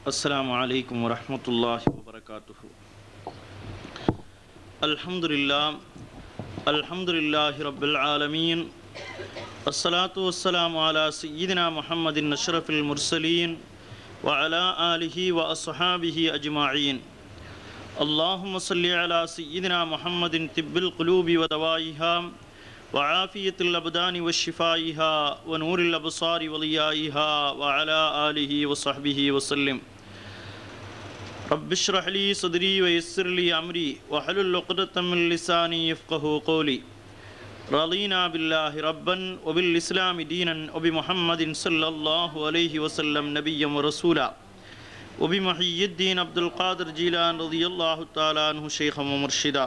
السلام عليكم ورحمة الله وبركاته الحمد لله الحمد لله رب العالمين الصلاة والسلام على سيدنا محمد أشرف المرسلين وعلى آله وأصحابه أجمعين اللهم صل على سيدنا محمد طب القلوب ودوائها وعافية الأبدان وشفائها ونور الأبصار وضيائها وعلى آله وصحبه وسلم رب اشرح لي صدري ويسر لي أمري واحلل عقدة من لساني يفقه قولي رضينا بالله ربا وبالإسلام دينا وبمحمد صلى الله عليه وسلم نبيا ورسولا وبمحي الدين عبد القادر جيلان رضي الله تعالى عنه شيخا ومرشدا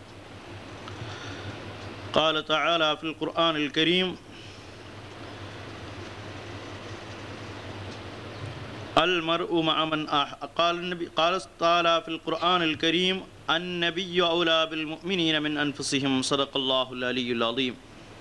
قال تعالى في القرآن الكريم المرء مع من أح... قال النبي قال تعالى في القرآن الكريم النبي أولى بالمؤمنين من أنفسهم صدق الله العلي العظيم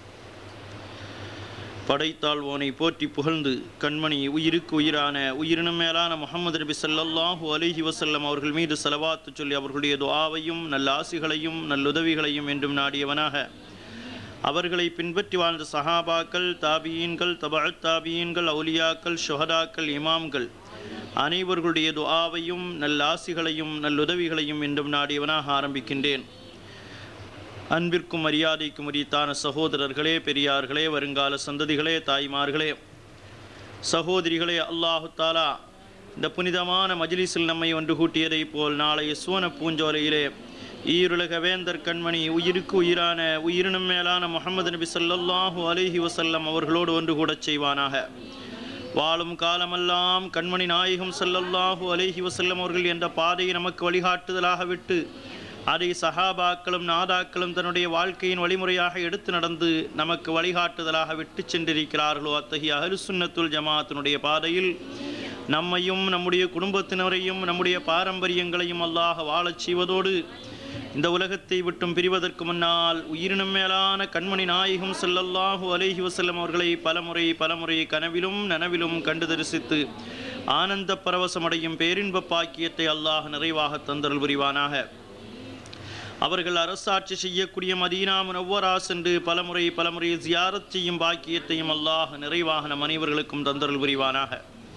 படைத்தாழ்வோனை போற்றி புகழ்ந்து கண்மணி உயிருக்கு உயிரான உயிரினும் மேலான முகமது நபி ஸல்லல்லாஹு அலைஹி வஸல்லம் அவர்கள் மீது செலவாத்து சொல்லி அவர்களுடைய துஆவையும் நல்ல ஆசிகளையும் நல்லுதவிகளையும் என்றும் நாடியவனாக அவர்களை பின்பற்றி வாழ்ந்த சஹாபாக்கள் தாபியீன்கள் தபஅத் தாபியீன்கள் அவுலியாக்கள் ஷுஹதாக்கள் இமாம்கள் அனைவர்களுடைய துஆவையும் நல்லாசிகளையும் நல்லுதவிகளையும் என்றும் நாடியவனாக ஆரம்பிக்கின்றேன் அன்பிற்கும் மரியாதைக்கும் உரித்தான சகோதரர்களே பெரியார்களே வருங்கால சந்ததிகளே தாய்மார்களே சகோதரிகளே அல்லாஹு தாலா இந்த புனிதமான மஜ்லிஸில் நம்மை ஒன்று கூட்டியதைப் போல் நாளைய சுவன பூஞ்சோலையிலே ஈருலக வேந்தர் கண்மணி உயிருக்கு உயிரான உயிரினும் மேலான முகமது நபி ஸல்லல்லாஹு அலைஹி வஸல்லம் அவர்களோடு ஒன்று கூடச் செய்வானாக வாழும் காலமெல்லாம் கண்மணி நாயகம் ஸல்லல்லாஹு அலைஹி வஸல்லம் அவர்கள் என்ற பாதையை நமக்கு வழிகாட்டுதலாக விட்டு அதை சஹாபாக்களும் நாதாக்களும் தன்னுடைய வாழ்க்கையின் வழிமுறையாக எடுத்து நடந்து நமக்கு வழிகாட்டுதலாக விட்டு சென்றிருக்கிறார்களோ அத்தகைய அஹ்லு சுன்னத்துல் ஜமாத்தினுடைய பாதையில் நம்மையும் நம்முடைய குடும்பத்தினரையும் நம்முடைய பாரம்பரியங்களையும் அல்லாஹ் வாழச் செய்வதோடு இந்த உலகத்தை விட்டும் பிரிவதற்கு முன்னால் உயிரினும் மேலான கண்மணி நாயகம் ஸல்லல்லாஹு அலைஹி வஸல்லம் அவர்களை பலமுறை பலமுறை கனவிலும் நனவிலும் கண்டு தரிசித்து ஆனந்த பரவசமடையும் பேரின்ப பாக்கியத்தை அல்லாஹ் நிறைவாக தந்தருள் புரிவானாக அவர்கள் அரசாட்சி செய்யக்கூடிய மதீனா முனவ்வரா சென்று பலமுறை பலமுறை ஜியாரத் செய்யும் பாக்கியத்தையும் அல்லாஹ் நிறைவாக நம் அனைவர்களுக்கும் தந்தருள் புரிவானாக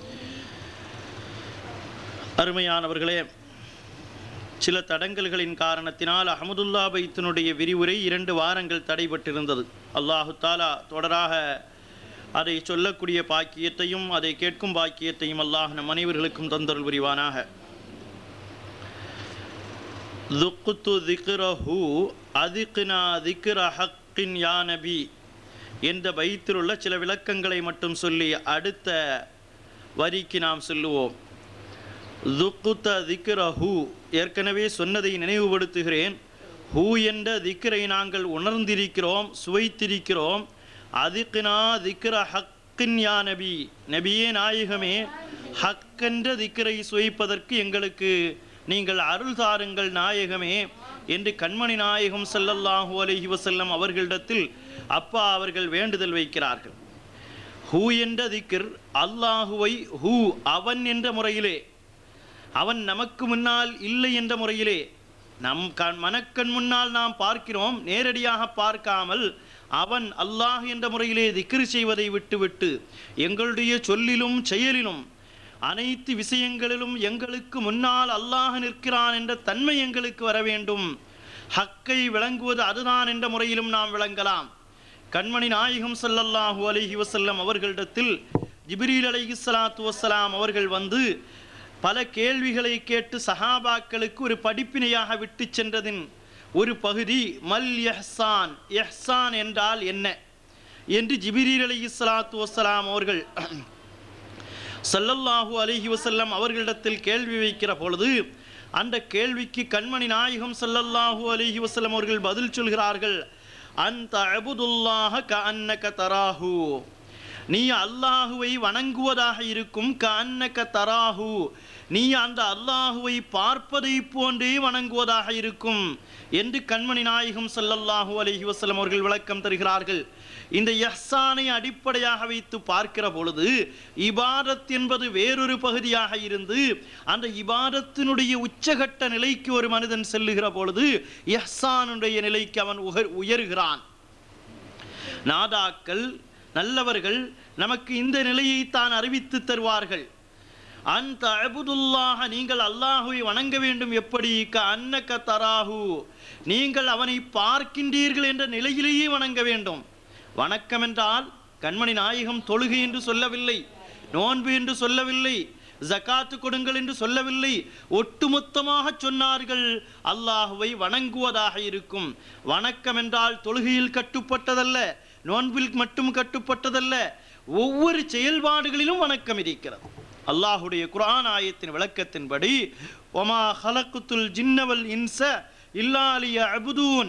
அருமையானவர்களே சில தடங்கல்களின் காரணத்தினால் அஹமதுல்லா பைத்தினுடைய விரிவுரை இரண்டு வாரங்கள் தடைபட்டிருந்தது அல்லாஹு தாலா தொடராக அதை சொல்லக்கூடிய பாக்கியத்தையும் அதை கேட்கும் பாக்கியத்தையும் அல்லாஹ் நம் அனைவர்களுக்கும் தந்தருள் புரிவானாக துக்குத்து திக்ரஹு அதிக்னா திக்ர ஹக்கின் யா நபி என்ற பைத்திலுள்ள சில விளக்கங்களை மட்டும் சொல்லி அடுத்த வரிக்கு நாம் சொல்லுவோம் துக்குத்த திக்ரஹு ஏற்கனவே சொன்னதை நினைவுபடுத்துகிறேன் ஹூ என்ற திக்ரை நாங்கள் உணர்ந்திருக்கிறோம் சுவைத்திருக்கிறோம் அதிக்னா திக்ர ஹக்கின் யா நபி நபியே நாயகமே ஹக்கென்ற திக்ரை சுவைப்பதற்கு எங்களுக்கு நீங்கள் அருள் தாருங்கள் நாயகமே என்று கண்மணி நாயகம் ஸல்லல்லாஹு அலைஹி வஸல்லம் அவர்களிடத்தில் அப்பா அவர்கள் வேண்டுதல் வைக்கிறார்கள் ஹூ என்ற திக்ர் அல்லாஹுவை ஹூ அவன் என்ற முறையிலே அவன் நமக்கு முன்னால் இல்லை என்ற முறையிலே நம் கண் மனக்கண் முன்னால் நாம் பார்க்கிறோம் நேரடியாக பார்க்காமல் அவன் அல்லாஹ் என்ற முறையிலே திக்ரு செய்வதை விட்டுவிட்டு எங்களுடைய சொல்லிலும் செயலிலும் அனைத்து விஷயங்களிலும் எங்களுக்கு முன்னால் அல்லாஹ் நிற்கிறான் என்ற தன்மை எங்களுக்கு வர வேண்டும் ஹக்கை விளங்குவது அதுதான் என்ற முறையிலும் நாம் விளங்கலாம் கண்மணி நாயகம் ஸல்லல்லாஹு அலைஹி வஸல்லம் அவர்களிடத்தில் ஜிப்ரீல் அலைஹி ஸலாத்து வஸ்ஸலாம் அவர்கள் வந்து பல கேள்விகளை கேட்டு சஹாபாக்களுக்கு ஒரு படிப்பினையாக விட்டு சென்றதின் ஒரு பகுதி மல் எஹ்சான் எஹ்சான் என்றால் என்ன என்று ஜிபிரீல் அலைஹி ஸலாத்து வஸ்ஸலாம் அவர்கள் சல்லல்லாஹு அலைஹி வஸல்லம் அவர்களிடத்தில் கேள்வி வைக்கிற பொழுது அந்த கேள்விக்கு கண்மணி நாயகம் சல்லல்லாஹு அலைஹி வஸல்லம் அவர்கள் பதில் சொல்கிறார்கள் அந்த அபுதுல்லாஹ க அன்னக தராஹு நீ அல்லாஹுவை வணங்குவதாக இருக்கும் க அன்னக தராஹு நீ அந்த அல்லாஹுவை பார்ப்பதை போன்றே வணங்குவதாக இருக்கும் என்று கண்மணி நாயகம் ஸல்லல்லாஹு அலைஹி வஸல்லம் அவர்கள் விளக்கம் தருகிறார்கள் இந்த யஹ்சானை அடிப்படையாக வைத்து பார்க்கிற பொழுது இபாதத் என்பது வேறொரு பகுதியாக இருந்து அந்த இபாதத்தினுடைய உச்சகட்ட நிலைக்கு ஒரு மனிதன் செல்லுகிற பொழுது யஹ்சானுடைய நிலைக்கு அவன் உகர் உயர்கிறான் நாதாக்கள் நல்லவர்கள் நமக்கு இந்த நிலையை தான் அறிவித்து தருவார்கள் அந்த அபுதுல்லாஹ நீங்கள் அல்லாஹுவை வணங்க வேண்டும் எப்படி க அன்னக்க தராஹு நீங்கள் அவனை பார்க்கின்றீர்கள் என்ற நிலையிலேயே வணங்க வேண்டும் வணக்கம் என்றால் கண்மணி நாயகம் தொழுகை என்று சொல்லவில்லை நோன்பு என்று சொல்லவில்லை ஜகாத்து கொடுங்கள் என்று சொல்லவில்லை ஒட்டுமொத்தமாக சொன்னார்கள் அல்லாஹுவை வணங்குவதாக இருக்கும் வணக்கம் என்றால் தொழுகையில் கட்டுப்பட்டதல்ல நோன்பில் மட்டும் கட்டுப்பட்டதல்ல ஒவ்வொரு செயல்பாடுகளிலும் வணக்கம் இருக்கிறது அல்லாஹுடைய குர்ஆன் ஆயத்தின் விளக்கத்தின்படி ஒமா ஹலக்குத்துல் ஜின்னவல் இன்ச இல்லாலிய அபுதூன்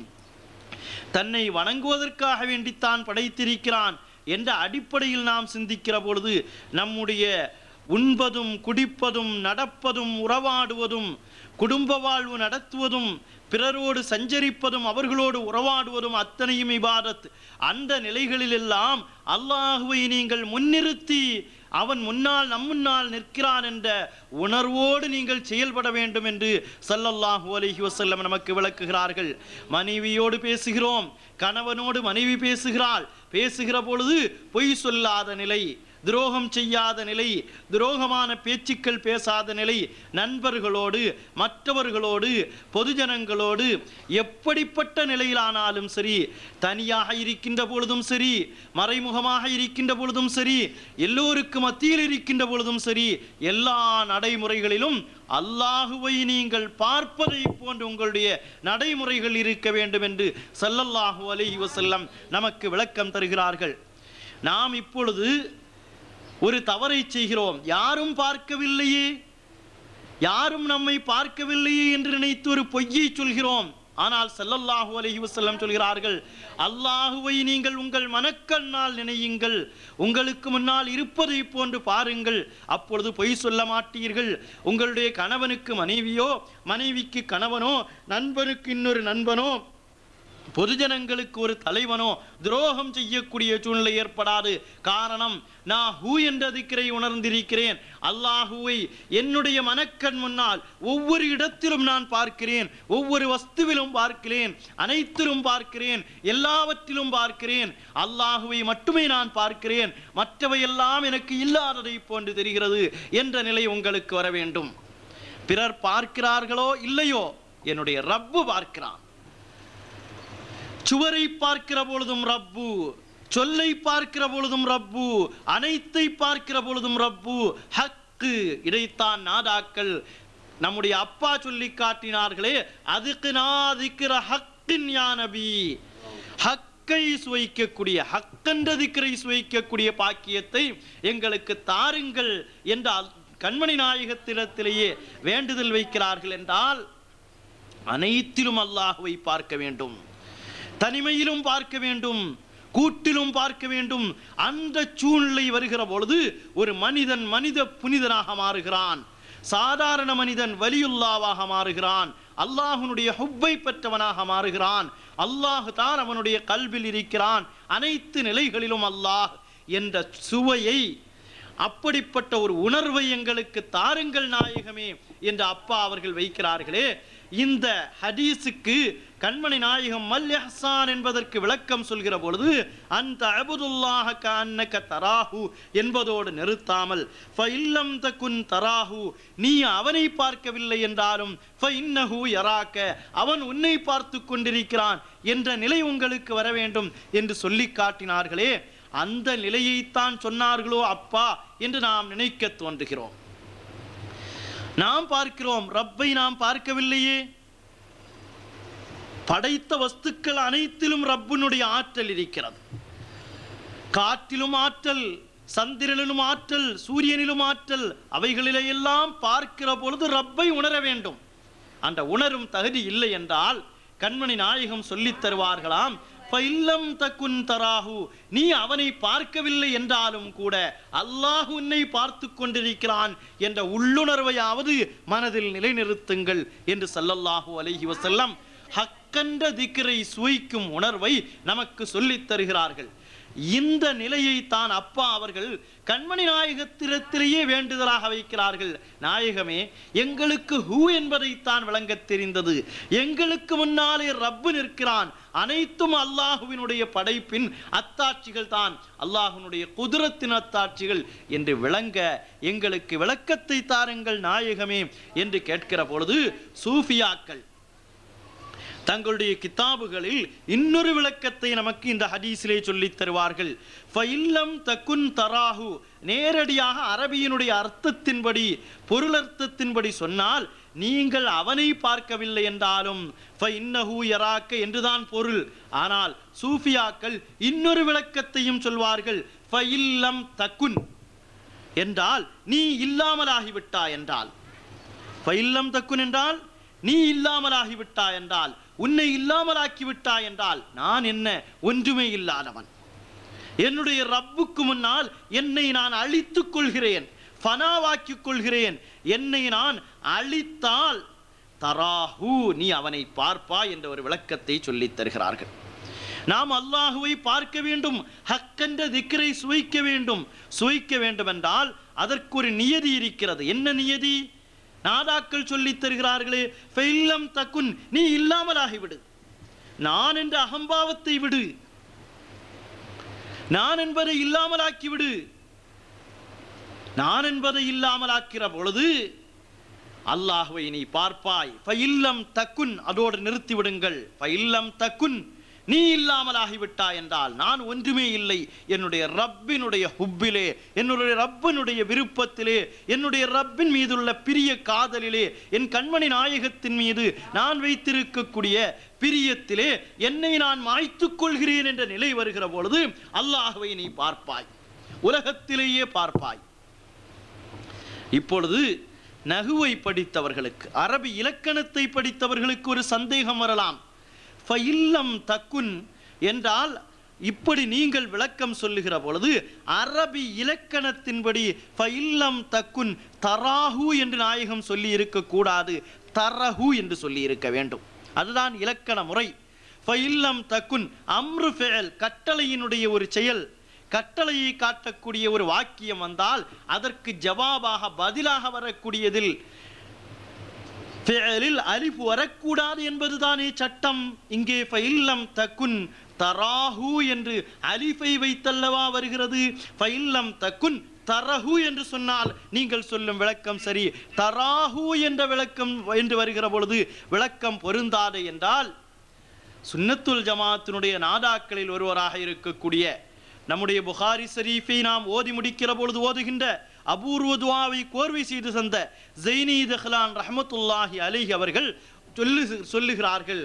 தன்னை வணங்குவதற்காக வேண்டித்தான் படைத்திருக்கிறான் என்ற அடிப்படையில் நாம் சிந்திக்கிற பொழுது நம்முடைய உண்பதும் குடிப்பதும் நடப்பதும் உறவாடுவதும் குடும்ப வாழ்வு நடத்துவதும் பிறரோடு சஞ்சரிப்பதும் அவர்களோடு உறவாடுவதும் அத்தனையும் இபாதத் அந்த நிலைகளிலெல்லாம் அல்லாஹுவை நீங்கள் முன்னிறுத்தி அவன் முன்னால் நம் முன்னால் நிற்கிறான் என்ற உணர்வோடு நீங்கள் செயல்பட வேண்டும் என்று ஸல்லல்லாஹு அலைஹி வஸல்லம் நமக்கு விளக்குகிறார்கள் மனைவியோடு பேசுகிறோம் கணவனோடு மனைவி பேசுகிறாள் பேசுகிற பொழுது பொய் சொல்லாத நிலை துரோகம் செய்யாத நிலை துரோகமான பேச்சுக்கள் பேசாத நிலை நண்பர்களோடு மற்றவர்களோடு பொதுஜனங்களோடு எப்படிப்பட்ட நிலையிலானாலும் சரி தனியாக இருக்கின்ற பொழுதும் சரி மறைமுகமாக இருக்கின்ற பொழுதும் சரி எல்லோருக்கு மத்தியில் இருக்கின்ற பொழுதும் சரி எல்லா நடைமுறைகளிலும் அல்லாஹுவை நீங்கள் பார்ப்பதை போன்று உங்களுடைய நடைமுறைகள் இருக்க வேண்டும் என்று ஸல்லல்லாஹு அலைஹி வஸல்லம் நமக்கு விளக்கம் தருகிறார்கள் நாம் இப்பொழுது ஒரு தவறை செய்கிறோம் யாரும் பார்க்கவில்லையே யாரும் நம்மை பார்க்கவில்லையே என்று நினைத்து ஒரு பொய்யை சொல்கிறோம் ஆனால் ஸல்லல்லாஹு அலைஹி வஸல்லம் சொல்கிறார்கள் அல்லாஹுவை நீங்கள் உங்கள் மனக்கண்ணால் நினையுங்கள் உங்களுக்கு முன்னால் இருப்பதை போன்று பாருங்கள் அப்பொழுது பொய் சொல்ல மாட்டீர்கள் உங்களுடைய கணவனுக்கு மனைவியோ மனைவிக்கு கணவனோ நண்பனுக்கு இன்னொரு நண்பனோ பொதுஜனங்களுக்கு ஒரு தலைவனோ துரோகம் செய்யக்கூடிய சூழ்நிலை ஏற்படாது காரணம் நான் ஹூ என்ற திக்கரை உணர்ந்திருக்கிறேன் அல்லாஹுவை என்னுடைய மனக்கண் முன்னால் ஒவ்வொரு இடத்திலும் நான் பார்க்கிறேன் ஒவ்வொரு வஸ்துவிலும் பார்க்கிறேன் அனைத்திலும் பார்க்கிறேன் எல்லாவற்றிலும் பார்க்கிறேன் அல்லாஹுவை மட்டுமே நான் பார்க்கிறேன் மற்றவையெல்லாம் எனக்கு இல்லாததை போன்று தெரிகிறது என்ற நிலை உங்களுக்கு வர வேண்டும் பிறர் பார்க்கிறார்களோ இல்லையோ என்னுடைய ரப்பு பார்க்கிறான் சுவரை பார்க்கிற பொழுதும் ரப்பு சொல்லை பார்க்கிற பொழுதும் ரப்பு அனைத்தை பார்க்கிற பொழுதும் ரப்பு ஹக்கு இதைத்தான் நாதாக்கள் நம்முடைய அப்பா சொல்லி காட்டினார்களே அதுக்கு நாதிக்கிற ஹக்கின் யா நபி ஹக்கை சுவைக்கக்கூடிய ஹக்கென்ற திக்கரை சுவைக்கக்கூடிய பாக்கியத்தை எங்களுக்கு தாருங்கள் என்ற அல்- கண்மணி நாயகத்திடத்திலேயே வேண்டுதல் வைக்கிறார்கள் என்றால் அனைத்திலும் அல்லாஹுவை பார்க்க வேண்டும் தனிமையிலும் பார்க்க வேண்டும் கூட்டிலும் பார்க்க வேண்டும் அந்த சூழ்நிலை வருகிற பொழுது ஒரு மனிதன் மனித புனிதனாக மாறுகிறான் சாதாரண மனிதன் வலியுல்லாவாக மாறுகிறான் அல்லாஹ்வுடைய ஹுப்பை பெற்றவனாக மாறுகிறான் அல்லாஹ் தான் அவனுடைய கல்வில் இருக்கிறான் அனைத்து நிலைகளிலும் அல்லாஹ் என்ற சுவையை அப்படிப்பட்ட ஒரு உணர்வை எங்களுக்கு தாருங்கள் நாயகமே என்று அப்பா அவர்கள் வைக்கிறார்களே இந்த ஹதீஸுக்கு கண்மணி நாயகம் மல் இஹ்சான் என்பதற்கு விளக்கம் சொல்கிற பொழுது அந்த அபுதுல்லாஹ கஅன்னக தராஹு என்பதோடு நிறுத்தாமல் ஃபஇல்லம் தகுன் தராஹு நீ அவனை பார்க்கவில்லை என்றாலும் ஃபஇன்னஹு யராக்க அவன் உன்னை பார்த்து கொண்டிருக்கிறான் என்ற நிலை உங்களுக்கு வர வேண்டும் என்று சொல்லி காட்டினார்களே அந்த நிலையைத்தான் சொன்னார்களோ அப்பா என்று நாம் நினைக்க தோன்றுகிறோம் நாம் பார்க்கிறோம் ரப்பை நாம் பார்க்கவில்லையே படைத்த வஸ்துக்கள் அனைத்திலும் ரப்பினுடைய ஆற்றல் இருக்கிறது காற்றிலும் ஆற்றல் சந்திரனிலும் ஆற்றல் சூரியனிலும் ஆற்றல் அவைகளிலே எல்லாம் பார்க்கிற பொழுது ரப்பை உணர வேண்டும் அந்த உணரும் தகுதி இல்லை என்றால் கண்மணி நாயகம் சொல்லித் தருவார்களாம் "ஃபஇல்லம் தகுன் தராஹு நீ அவனை பார்க்கவில்லை என்றாலும் கூட அல்லாஹ் உன்னை பார்த்து கொண்டிருக்கிறான் என்ற உள்ளுணர்வையாவது மனதில் நிலைநிறுத்துங்கள் என்று ஸல்லல்லாஹு அலைஹி வஸல்லம் ஹக்கன்ற திக்ரை சுவைக்கும் உணர்வை நமக்கு சொல்லித் தருகிறார்கள் இந்த நிலையை தான் அப்பா அவர்கள் கண்மணி நாயகத்திடத்திலேயே வேண்டுதலாக வைக்கிறார்கள் நாயகமே எங்களுக்கு ஹூ என்பதைத்தான் விளங்கத் தெரிந்தது எங்களுக்கு முன்னாலே ரப்பு நிற்கிறான் அனைத்தும் அல்லாஹுவினுடைய படைப்பின் அத்தாட்சிகள் தான் அல்லாஹுவினுடைய குதிரத்தின் அத்தாட்சிகள் என்று விளங்க எங்களுக்கு விளக்கத்தை தாருங்கள் நாயகமே என்று கேட்கிற பொழுது சூஃபியாக்கள் தங்களுடைய கிதாபுகளில் இன்னொரு விளக்கத்தை நமக்கு இந்த ஹதீஸிலே சொல்லித் தருவார்கள் ஃபைல்லம் தக்குன் தராஹு நேரடியாக அரபியினுடைய அர்த்தத்தின்படி பொருளர்த்தத்தின்படி சொன்னால் நீங்கள் அவனை பார்க்கவில்லை என்றாலும் ஃபைன்னஹு யராக்க என்றுதான் பொருள் ஆனால் சூஃபியாக்கள் இன்னொரு விளக்கத்தையும் சொல்வார்கள் ஃபைல்லம் தக்குன் என்றால் நீ இல்லாமலாகிவிட்டாய் என்றால் ஃபைல்லம் தக்குன் என்றால் நீ இல்லாமலாகிவிட்டாய் என்றால் உன்னை இல்லாமலாக்கி விட்டாய் என்றால் நான் என்ன ஒன்றுமே இல்லாதவன் என்னுடைய ரப்புக்கு முன்னால் என்னை நான் அழித்துக் கொள்கிறேன் ஃபனாவாக்கிக் கொள்கிறேன் என்னை நான் அழித்தால் தராஹு நீ அவனை பார்ப்பாய் என்ற ஒரு விளக்கத்தை சொல்லித் தருகிறார்கள் நாம் அல்லாஹுவை பார்க்க வேண்டும் ஹக்கென்ற திக்கரை சுவைக்க வேண்டும் சுவைக்க வேண்டும் என்றால் அதற்கு ஒரு நியதி இருக்கிறது என்ன நியதி நாதாக்கள் சொல்லித் தருகிறார்களே ஃபெல்லம் தக்குன் நீ இல்லாமலாகிவிடு நான் என்ற அகம்பாவத்தை விடு நான் என்பதை இல்லாமலாக்கி விடு நான் என்பதை இல்லாமலாக்கிற பொழுது அல்லாஹுவை நீ பார்ப்பாய் ஃபைல்லம் தக்குன் அதோடு நிறுத்தி விடுங்கள் ஃபைல்லம் தக்குன் நீ இல்லாமலாகிவிட்டாய் என்றால் நான் ஒன்றுமே இல்லை என்னுடைய ரப்பினுடைய ஹுப்பிலே என்னுடைய ரப்பினுடைய விருப்பத்திலே என்னுடைய ரப்பின் மீதுள்ள பிரிய காதலிலே என் கண்மணி நாயகத்தின் மீது நான் வைத்திருக்கக்கூடிய பிரியத்திலே என்னை நான் மாய்த்துக் கொள்கிறேன் என்ற நிலை வருகிற பொழுது அல்லாஹுவை நீ பார்ப்பாய் உலகத்திலேயே பார்ப்பாய் இப்பொழுது நகுவை படித்தவர்களுக்கு அரபி இலக்கணத்தை படித்தவர்களுக்கு ஒரு சந்தேகம் வரலாம் ஃபைல்லம் தக்குன் என்றால் இப்படி நீங்கள் விளக்கம் சொல்லுகிற பொழுது அரபி இலக்கணத்தின்படி ஃபைல்லம் தக்குன் தராஹு என்று நாயகம் சொல்லி இருக்கக்கூடாது தரஹு என்று சொல்லி இருக்க வேண்டும் அதுதான் இலக்கண முறை ஃபைல்லம் தக்குன் அம்ரு ஃபெயல் கட்டளையினுடைய ஒரு செயல் கட்டளையை காட்டக்கூடிய ஒரு வாக்கியம் வந்தால் அதற்கு ஜவாபாக பதிலாக வரக்கூடியதில் ஃபிஅலில் அலிஃப் வரக்கூடாது என்பதுதானே சட்டம் இங்கே ஃபைல்லம் தக்குன் தராஹு என்று அலிஃபை வைத்தல்லவா வருகிறது ஃபைல்லம் தக்குன் தரஹு என்று சொன்னால் நீங்கள் சொல்லும் விளக்கம் சரி தராஹு என்ற விளக்கம் என்று வருகிற பொழுது விளக்கம் பொருந்தாது என்றால் சுன்னத்துல் ஜமாத்தினுடைய நாதாக்களில் ஒருவராக இருக்கக்கூடிய நம்முடைய புகாரி ஷரீஃபை நாம் ஓதி முடிக்கிற பொழுது ஓதுகின்ற அபூர்வ துவாவை கோர்வை செய்து தந்த ஜெய்னி தஹ்லான் ரஹமத்துல்லாஹி அலைஹி அவர்கள் சொல்லு சொல்லுகிறார்கள்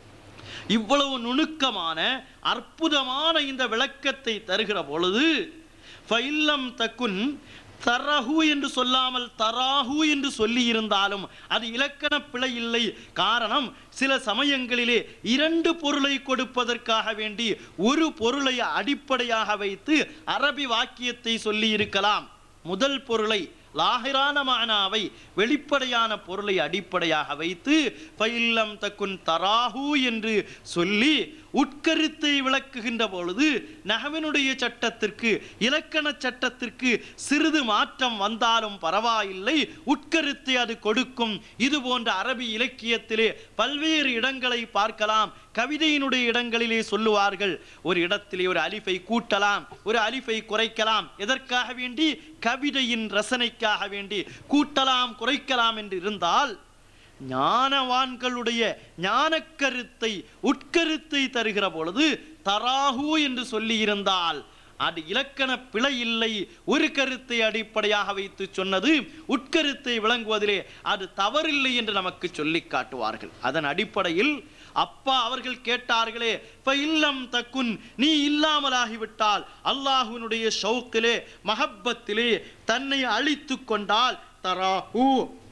இவ்வளவு நுணுக்கமான அற்புதமான இந்த விளக்கத்தை தருகிற பொழுது ஃபைல்லம் தக்குன் தரஹு என்று சொல்லாமல் தராஹு என்று சொல்லி இருந்தாலும் அது இலக்கண பிழை இல்லை காரணம் சில சமயங்களிலே இரண்டு பொருளை கொடுப்பதற்காக வேண்டி ஒரு பொருளை அடிப்படையாக வைத்து அரபி வாக்கியத்தை சொல்லி இருக்கலாம் முதல் பொருளை லாகிரான மானாவை வெளிப்படையான பொருளை அடிப்படையாக வைத்து ஃபைல்லம் தக்குன் தராஹு என்று சொல்லி உட்கருத்தை விளக்குகின்ற பொழுது நகவினுடைய சட்டத்திற்கு இலக்கண சட்டத்திற்கு சிறிது மாற்றம் வந்தாலும் பரவாயில்லை உட்கருத்தை அது கொடுக்கும் இது போன்ற அரபி இலக்கியத்திலே பல்வேறு இடங்களை பார்க்கலாம் கவிதையினுடைய இடங்களிலே சொல்லுவார்கள் ஒரு இடத்திலே ஒரு அலிஃபை கூட்டலாம் ஒரு அலிஃபை குறைக்கலாம் எதற்காக வேண்டி கவிதையின் ரசனைக்காக வேண்டி கூட்டலாம் குறைக்கலாம் என்று இருந்தால் ஞானவான்களுடைய ஞானக்கருத்தை உட்கருத்தை தருகிற பொழுது தராஹு என்று சொல்லி இருந்தால் அது இலக்கண பிழை இல்லை ஒரு கருத்தை அடிப்படையாக வைத்து சொன்னது உட்கருத்தை விளங்குவதிலே அது தவறில்லை என்று நமக்கு சொல்லி காட்டுவார்கள் அதன் அடிப்படையில் அப்பா அவர்கள் கேட்டார்களே இல்லம் தக்குன் நீ இல்லாமலாகிவிட்டால் அல்லாஹுவினுடைய ஷௌக்கிலே மஹப்பத்திலே தன்னை அழித்து கொண்டால் தராஹூ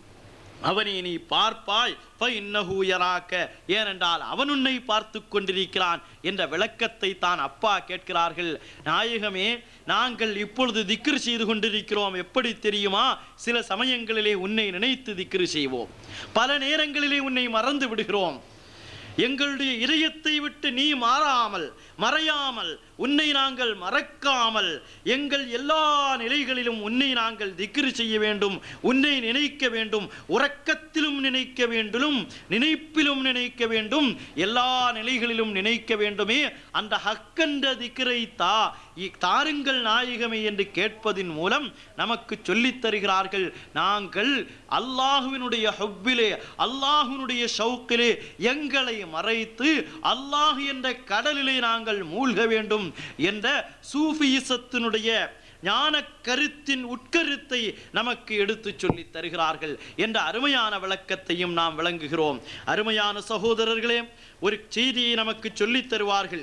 அவனை நீ பார்ப்பாய் ஃபைன்னஹு யராக்க ஏனென்றால் அவன் உன்னை பார்த்து கொண்டிருக்கிறான் என்ற விளக்கத்தை தான் அப்பா கேட்கிறார்கள் நாயகமே நாங்கள் இப்பொழுது திக்ரு செய்து கொண்டிருக்கிறோம் எப்படி தெரியுமா சில சமயங்களிலே உன்னை நினைத்து திக்ரு செய்வோம் பல நேரங்களிலே உன்னை மறந்து விடுகிறோம் எங்களுடைய இதயத்தை விட்டு நீ மாறாமல் மறையாமல் உன்னை நாங்கள் மறக்காமல் எங்கள் எல்லா நிலைகளிலும் உன்னை நாங்கள் திக்ரு செய்ய வேண்டும் உன்னை நினைக்க வேண்டும் உறக்கத்திலும் நினைக்க வேண்டும் நினைப்பிலும் நினைக்க வேண்டும் எல்லா நிலைகளிலும் நினைக்க வேண்டுமே அந்த ஹக்கென்ற திக்ரை தா இ- தாருங்கள் நாயகமே என்று கேட்பதின் மூலம் நமக்கு சொல்லித் தருகிறார்கள் நாங்கள் அல்லாஹுவினுடைய ஹொப்பிலே அல்லாஹுவினுடைய ஷவுக்கிலே எங்களை மறைத்து அல்லாஹ் என்ற கடலிலே நாங்கள் மூழ்க வேண்டும் என்ற சூஃபியிசத்தினுடைய ஞான கருத்தின் உட்கருத்தை நமக்கு எடுத்துச் சொல்லித் தருகிறார்கள் என்ற அருமையான விளக்கத்தையும் நாம் விளங்குகிறோம் அருமையான சகோதரர்களே ஒரு செய்தியை நமக்கு சொல்லித் தருவார்கள்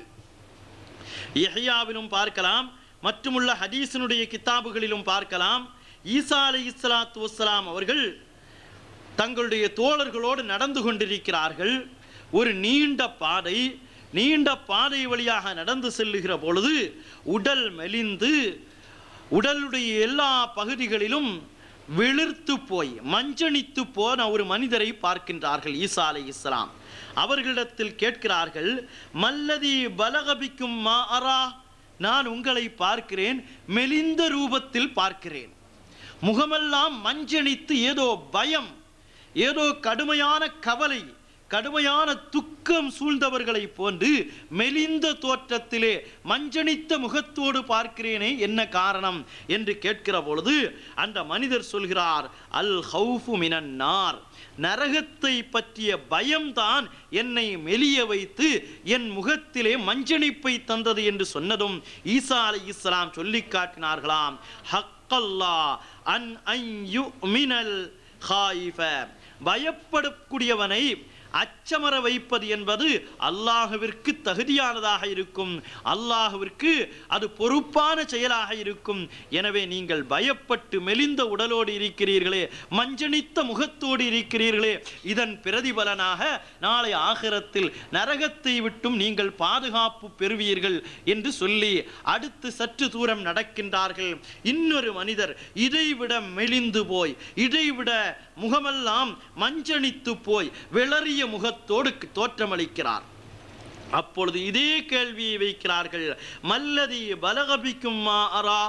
யஹ்யாவிலும் பார்க்கலாம் மற்றுமுள்ள ஹதீஸினுடைய கித்தாபுகளிலும் பார்க்கலாம் ஈசா அலை இஸ்லாத்து வஸ்ஸலாம் அவர்கள் தங்களுடைய தோழர்களோடு நடந்து கொண்டிருக்கிறார்கள் ஒரு நீண்ட பாதை நீண்ட பாதை வழியாக நடந்து செல்லுகிற பொழுது உடல் மெலிந்து உடலுடைய எல்லா பகுதிகளிலும் விளிர்த்து போய் மஞ்சணித்து போன ஒரு மனிதரை பார்க்கின்றார்கள் ஈசா அலை இஸ்லாம் அவர்களிடத்தில் கேட்கிறார்கள் மல்லதி பலகபிக்கும் மா அரா நான் உங்களை பார்க்கிறேன் மெலிந்த ரூபத்தில் பார்க்கிறேன் முகமெல்லாம் மஞ்சணித்து ஏதோ பயம் ஏதோ கடுமையான கவலை கடுமையான துக்கம் சூழ்ந்தவர்களை போன்று மெலிந்த தோற்றத்திலே மஞ்சணித்த முகத்தோடு பார்க்கிறேனே என்ன காரணம் என்று கேட்கிற பொழுது அந்த மனிதர் சொல்கிறார் அல் ஹவுஃபு மினன் நார் நரகத்தை பற்றிய பயம்தான் என்னை மெலிய வைத்து என் முகத்திலே மஞ்சணிப்பை தந்தது என்று சொன்னதும் ஈசா அலை இஸ்லாம் சொல்லி காட்டினார்களாம் ஹக்கல்லா அன் ஐயு மினல் ஹாயிஃப பயப்படக்கூடியவனை அச்சமர வைப்பது என்பது அல்லாஹுவிற்கு தகுதியானதாக இருக்கும் அல்லாஹுவிற்கு அது பொறுப்பான செயலாக இருக்கும் எனவே நீங்கள் பயப்பட்டு மெலிந்த உடலோடு இருக்கிறீர்களே மஞ்சணித்த முகத்தோடு இருக்கிறீர்களே இதன் பிரதிபலனாக நாளை ஆகிரத்தில் நரகத்தை விட்டும் நீங்கள் பாதுகாப்பு பெறுவீர்கள் என்று சொல்லி அடுத்து சற்று தூரம் நடக்கின்றார்கள் இன்னொரு மனிதர் இதைவிட மெலிந்து போய் இதைவிட முகமெல்லாம் மஞ்சணித்து போய் விளறிய முகத்தோடு தோற்றமளிக்கிறார் அப்பொழுது இதே கேள்வியை வைக்கிறார்கள் மல்லதி பலகபிக்கும் மா அரா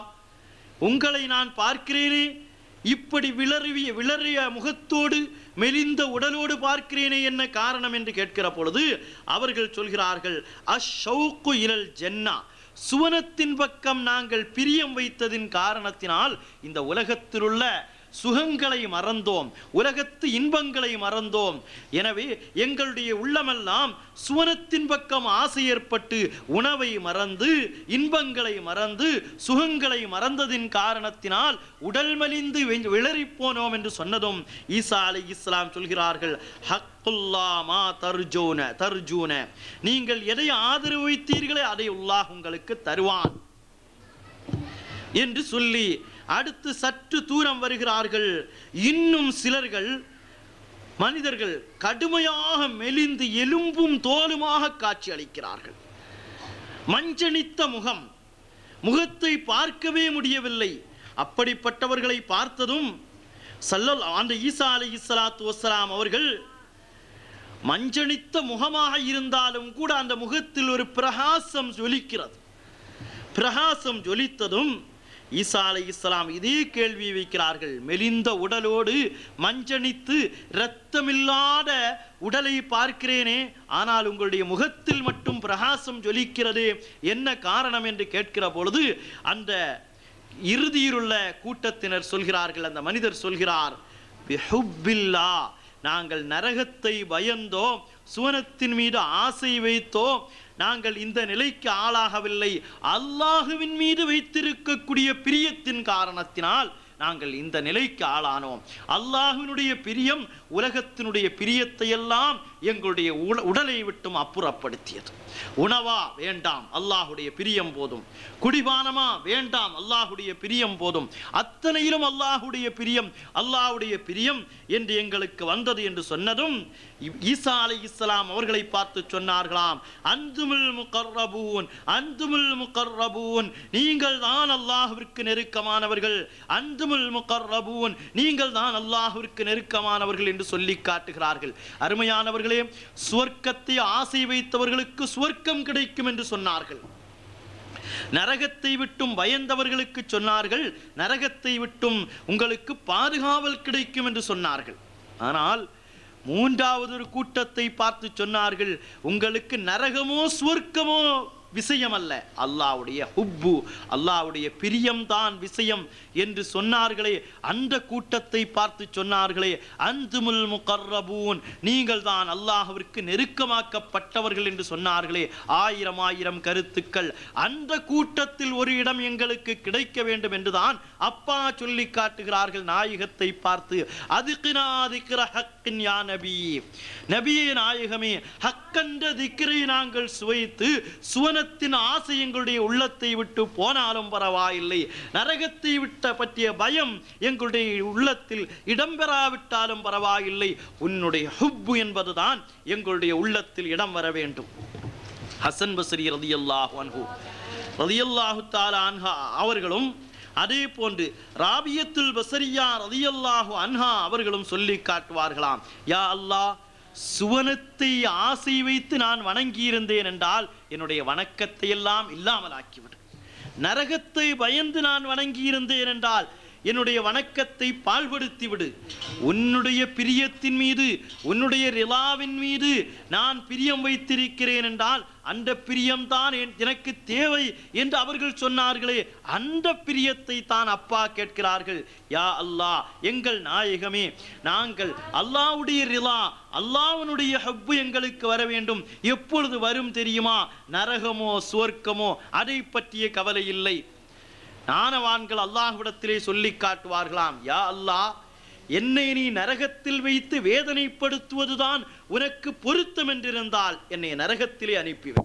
உங்களை நான் பார்க்கிறேனே இப்படி விளறிய விளறிய முகத்தோடு மெலிந்த உடலோடு பார்க்கிறேனே என்ன காரணம் என்று கேட்கிற பொழுது அவர்கள் சொல்கிறார்கள் அஷௌக்கு இலல் ஜென்னா சுவனத்தின் பக்கம் நாங்கள் பிரியம் வைத்ததின் காரணத்தினால் இந்த உலகத்திலுள்ள சுகங்களை மறந்தோம் உலகத்து இன்பங்களை மறந்தோம் எனவே எங்களுடைய உள்ளமெல்லாம் சுவனத்தின் பக்கம் ஆசை ஏற்பட்டு உணவை மறந்து இன்பங்களை மறந்து சுகங்களை மறந்ததின் காரணத்தினால் உடல் மலிந்து விளறிப் போனோம் என்று சொன்னதும் ஈசா அலை இஸ்லாம் சொல்கிறார்கள் ஹக்குல்லா மா தர்ஜூன தர்ஜூன நீங்கள் எதை ஆதரவு வைத்தீர்களே அதை உல்லாஹ் உங்களுக்கு தருவான் என்று சொல்லி அடுத்து சற்று தூரம் வருகிறார்கள் இன்னும் சிலர்கள் மனிதர்கள் கடுமையாக மெலிந்து எலும்பும் தோலுமாக காட்சி அளிக்கிறார்கள் மஞ்சணித்த முகம் முகத்தை பார்க்கவே முடியவில்லை அப்படிப்பட்டவர்களை பார்த்ததும் சல்லல் அந்த ஈசா அலை இஸ்லாத்து வஸ்ஸலாம் அவர்கள் மஞ்சணித்த முகமாக இருந்தாலும் கூட அந்த முகத்தில் ஒரு பிரகாசம் ஜொலிக்கிறது பிரகாசம் ஜொலித்ததும் ஈசா அலை இஸ்லாம் இதே கேள்வியை வைக்கிறார்கள் மெலிந்த உடலோடு மஞ்சணித்து இரத்தமில்லாத உடலை பார்க்கிறேனே ஆனால் உங்களுடைய முகத்தில் மட்டும் பிரகாசம் ஜொலிக்கிறது என்ன காரணம் என்று கேட்கிற பொழுது அந்த இறுதியிலுள்ள கூட்டத்தினர் சொல்கிறார்கள் அந்த மனிதர் சொல்கிறார் "பிஹுப்பில்லா, நாங்கள் நரகத்தை பயந்தோம் சுவனத்தின் மீது ஆசை வைத்தோம் நாங்கள் இந்த நிலைக்கு ஆளாகவில்லை அல்லாஹுவின் மீது வைத்திருக்கக்கூடிய பிரியத்தின் காரணத்தினால் நாங்கள் இந்த நிலைக்கு ஆளானோம் அல்லாஹ்வினுடைய பிரியம் உலகத்தினுடைய பிரியத்தை எல்லாம் எங்களுடைய உட- உடலை விட்டும் அப்புறப்படுத்தியது உணவா வேண்டாம் அல்லாஹுடைய பிரியம் போதும் குடிபானமா வேண்டாம் அல்லாஹுடைய பிரியம் போதும் அத்தனையிலும் அல்லாஹுடைய பிரியம் அல்லாஹுடைய பிரியம் என்று எங்களுக்கு வந்தது என்று சொன்னதும் இ- ஈசா அலை இஸ்லாம் அவர்களை பார்த்து சொன்னார்களாம் அந்துமுல் முகர்ரபூன் அந்துமுல் முகர்ரபூன் நீங்கள் தான் அல்லாஹ்விற்கு நெருக்கமானவர்கள் அந்துமுல் முகர்ரபூன் நீங்கள் தான் அல்லாஹ்விற்கு நெருக்கமானவர்கள் என்று சொல்லி காட்டுகிறார்கள் அருமையானவர்களே சுவர்க்கத்தை ஆசை வைத்தவர்களுக்கு சுவர்க்கம் கிடைக்கும் என்று சொன்னார்கள் நரகத்தை விட்டும் பயந்தவர்களுக்கு சொன்னார்கள் நரகத்தை விட்டும் உங்களுக்கு பாதுகாவல் கிடைக்கும் என்று சொன்னார்கள் ஆனால் மூன்றாவது ஒரு கூட்டத்தை பார்த்து சொன்னார்கள் உங்களுக்கு நரகமோ சுவர்க்கமோ விஷயம் அல்ல அல்லாவுடைய ஹுப்பு அல்லாவுடைய பிரியம்தான் விஷயம் என்று சொன்னார்களே அந்த கூட்டத்தை பார்த்து சொன்னார்களே அந்துமுல் முகர்ரபூன் நீங்கள் தான் அல்லாஹ்விற்கு நெருக்கமாக்கப்பட்டவர்கள் என்று சொன்னார்களே ஆயிரம் ஆயிரம் கருத்துக்கள் அந்த கூட்டத்தில் ஒரு இடம் எங்களுக்கு கிடைக்க வேண்டும் என்றுதான் அப்பா சொல்லி காட்டுகிறார்கள் நாயகத்தை பார்த்து அதுக்கினா திக்ர ஹக்கின் யா நபி நபியே நாயகமே ஹக்கன்ற திக்ரை நாங்கள் சுவைத்து சுவனத்தின் ஆசை எங்களுடைய உள்ளத்தை விட்டு போனாலும் பரவாயில்லை நரகத்தை விட்ட பற்றிய பயம் எங்களுடைய உள்ளத்தில் இடம்பெறாவிட்டாலும் பரவாயில்லை உன்னுடைய ஹுப்பு என்பதுதான் எங்களுடைய உள்ளத்தில் இடம் வர வேண்டும் ஹசன் பஸ்ரி ரதியல்லாஹு அன்ஹு ரதியல்லாஹு தாலா அன்ஹா அவர்களும் அதே போன்று ராபியத்துல் பசரியா ரதியல்லாஹு அன்ஹா அவர்களும் சொல்லி காட்டுவார்களாம் யா அல்லாஹ் சுவனத்தை ஆசை வைத்து நான் வணங்கியிருந்தேன் என்றால் என்னுடைய வணக்கத்தை எல்லாம் இல்லாமலாக்கிவிடு நரகத்தை பயந்து நான் வணங்கியிருந்தேன் என்றால் என்னுடைய வணக்கத்தை பாழ்படுத்தி விடு உன்னுடைய பிரியத்தின் மீது உன்னுடைய ரிலாவின் மீது நான் பிரியம் வைத்திருக்கிறேன் என்றால் அந்த பிரியம்தான் என்- எனக்கு தேவை என்று அவர்கள் சொன்னார்களே அந்த பிரியத்தை தான் அப்பா கேட்கிறார்கள் யா அல்லாஹ் எங்கள் நாயகமே நாங்கள் அல்லாஹ்வுடைய ரிலா அல்லாஹ்வினுடைய ஹப்பு எங்களுக்கு வர வேண்டும் எப்பொழுது வரும் தெரியுமா நரகமோ சுவர்க்கமோ அதை பற்றிய கவலை இல்லை ஞானவான்கள் அல்லாஹ்விடத்திலே சொல்லி காட்டுவார்களாம் யா அல்லாஹ் என்னை நீ நரகத்தில் வைத்து வேதனைப்படுத்துவதுதான் உனக்கு பொருத்தம் என்றிருந்தால் என்னை நரகத்திலே அனுப்பிவை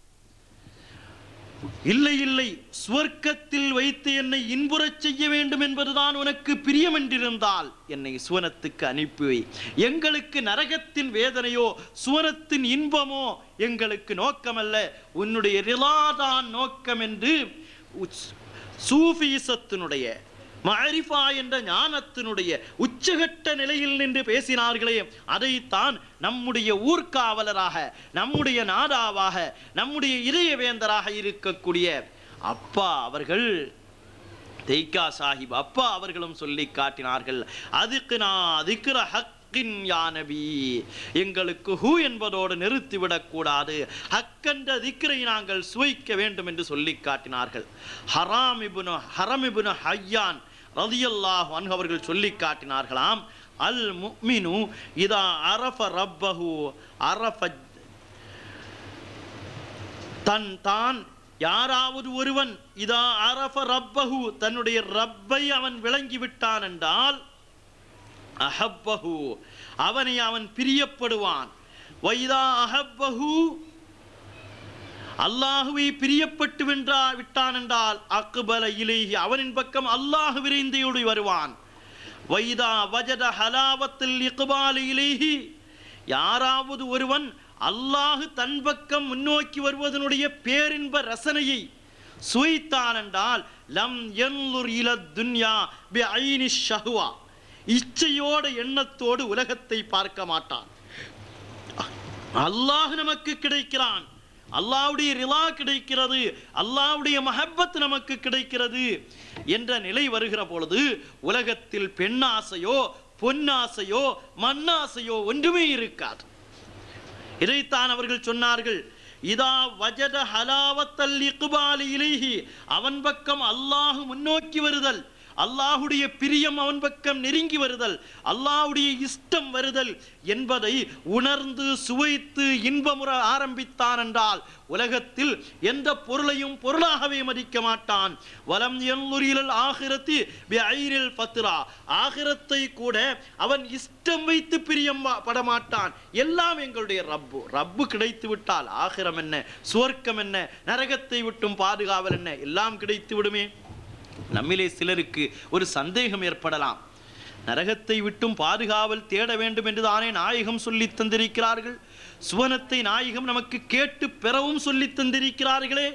இல்லை இல்லை சுவர்க்கத்தில் வைத்து என்னை இன்புறச் செய்ய வேண்டும் என்பதுதான் உனக்கு பிரியம் என்றிருந்தால் என்னை சுவனத்துக்கு அனுப்பி வை எங்களுக்கு நரகத்தின் வேதனையோ சுவனத்தின் இன்பமோ எங்களுக்கு நோக்கமல்ல உன்னுடைய ரிலாதான் நோக்கம் என்று உச்- சூஃபீசத்தினுடைய மஅரிஃபா என்ற ஞானத்தினுடைய உச்சகட்ட நிலையில் நின்று பேசினார்களே அதைத்தான் நம்முடைய ஊர்காவலராக நம்முடைய நாதாவாக நம்முடைய இதயவேந்தராக இருக்கக்கூடிய அப்பா அவர்கள் தெய்கா சாஹிப் அப்பா அவர்களும் சொல்லி காட்டினார்கள் அதுக்கு நான் அதுக்குற ஹக்கின் யா நபி எங்களுக்கு ஹூ என்பதோடு நிறுத்திவிடக் கூடாது ஹக்கென்ற திக்ரை நாங்கள் சுவைக்க வேண்டும் என்று சொல்லி காட்டினார்கள் ஹராம் இபுனு ஹரம் இபுனு ஹய்யான் ரதியல்லாஹு அன்ஹு அவர்கள் சொல்லி காட்டினார்களாம் அல் முக்மினு இதா அரஃப ரப்பஹு அரஃப தன் தான் யாராவது ஒருவன் இதா அரஃப ரப்பஹு தன்னுடைய ரப்பை அவன் விளங்கி விட்டான் என்றால் அஹப்பஹு அவனை அவன் பிரியப்படுவான் வைதா அஹப்பஹு அல்லாஹுவை பிரியப்பட்டு வென்றா விட்டான் என்றால் அக்பல இலேஹி அவனின் பக்கம் அல்லாஹ் விரைந்தையோடு வருவான் வைதா வஜத ஹலாவத்தில் இக்பால் இலேஹி யாராவது ஒருவன் அல்லாஹ் தன் பக்கம் முன்னோக்கி வருவதனுடைய பேரின்ப ரசனையை சுவைத்தான் என்றால் லம் என்லுர் இல துன்யா பி ஐனி ஷஹ்வா இச்சையோட எண்ணத்தோடு உலகத்தை பார்க்க மாட்டான் அல்லாஹ் நமக்கு கிடைக்கிறான் அல்லாஹ்வுடைய ரிலா கிடைக்கிறது அல்லாஹ்வுடைய மஹப்பத் நமக்கு கிடைக்கிறது என்ற நிலை வருகிற பொழுது உலகத்தில் பெண்ணாசையோ பொன்னாசையோ மண்ணாசையோ ஒன்றுமே இருக்காது இதைத்தான் அவர்கள் சொன்னார்கள் இதா வஜத ஹலாவத்தல் இக்பாலி இலைஹி அவன் பக்கம் அல்லாஹ் முன்னோக்கி வருதல் அல்லாஹுடைய பிரியம் அவன் பக்கம் நெருங்கி வருதல் அல்லாஹுடைய இஷ்டம் வருதல் என்பதை உணர்ந்து சுவைத்து இன்பமுற ஆரம்பித்தான் என்றால் உலகத்தில் எந்த பொருளையும் பொருளாகவே மதிக்க மாட்டான் வலம் என்லுரில் ஆகிரத்தி ஐரில் பத்ரா ஆகிரத்தை கூட அவன் இஷ்டம் வைத்து பிரியம் பா- படமாட்டான் எல்லாம் எங்களுடைய ரப்பு ரப்பு கிடைத்து விட்டால் ஆகிரம் என்ன சுவர்க்கம் என்ன நரகத்தை விட்டும் பாதுகாவல் என்ன எல்லாம் கிடைத்து விடுமே நம்மிலே சிலருக்கு ஒரு சந்தேகம் ஏற்படலாம் நரகத்தை விட்டும் பாதுகாவல் தேட வேண்டும் என்று தானே நாயகம் சொல்லித் தந்திருக்கிறார்கள் சுவனத்தை நாயகம் நமக்கு கேட்டு பெறவும் சொல்லித் தந்திருக்கிறார்களே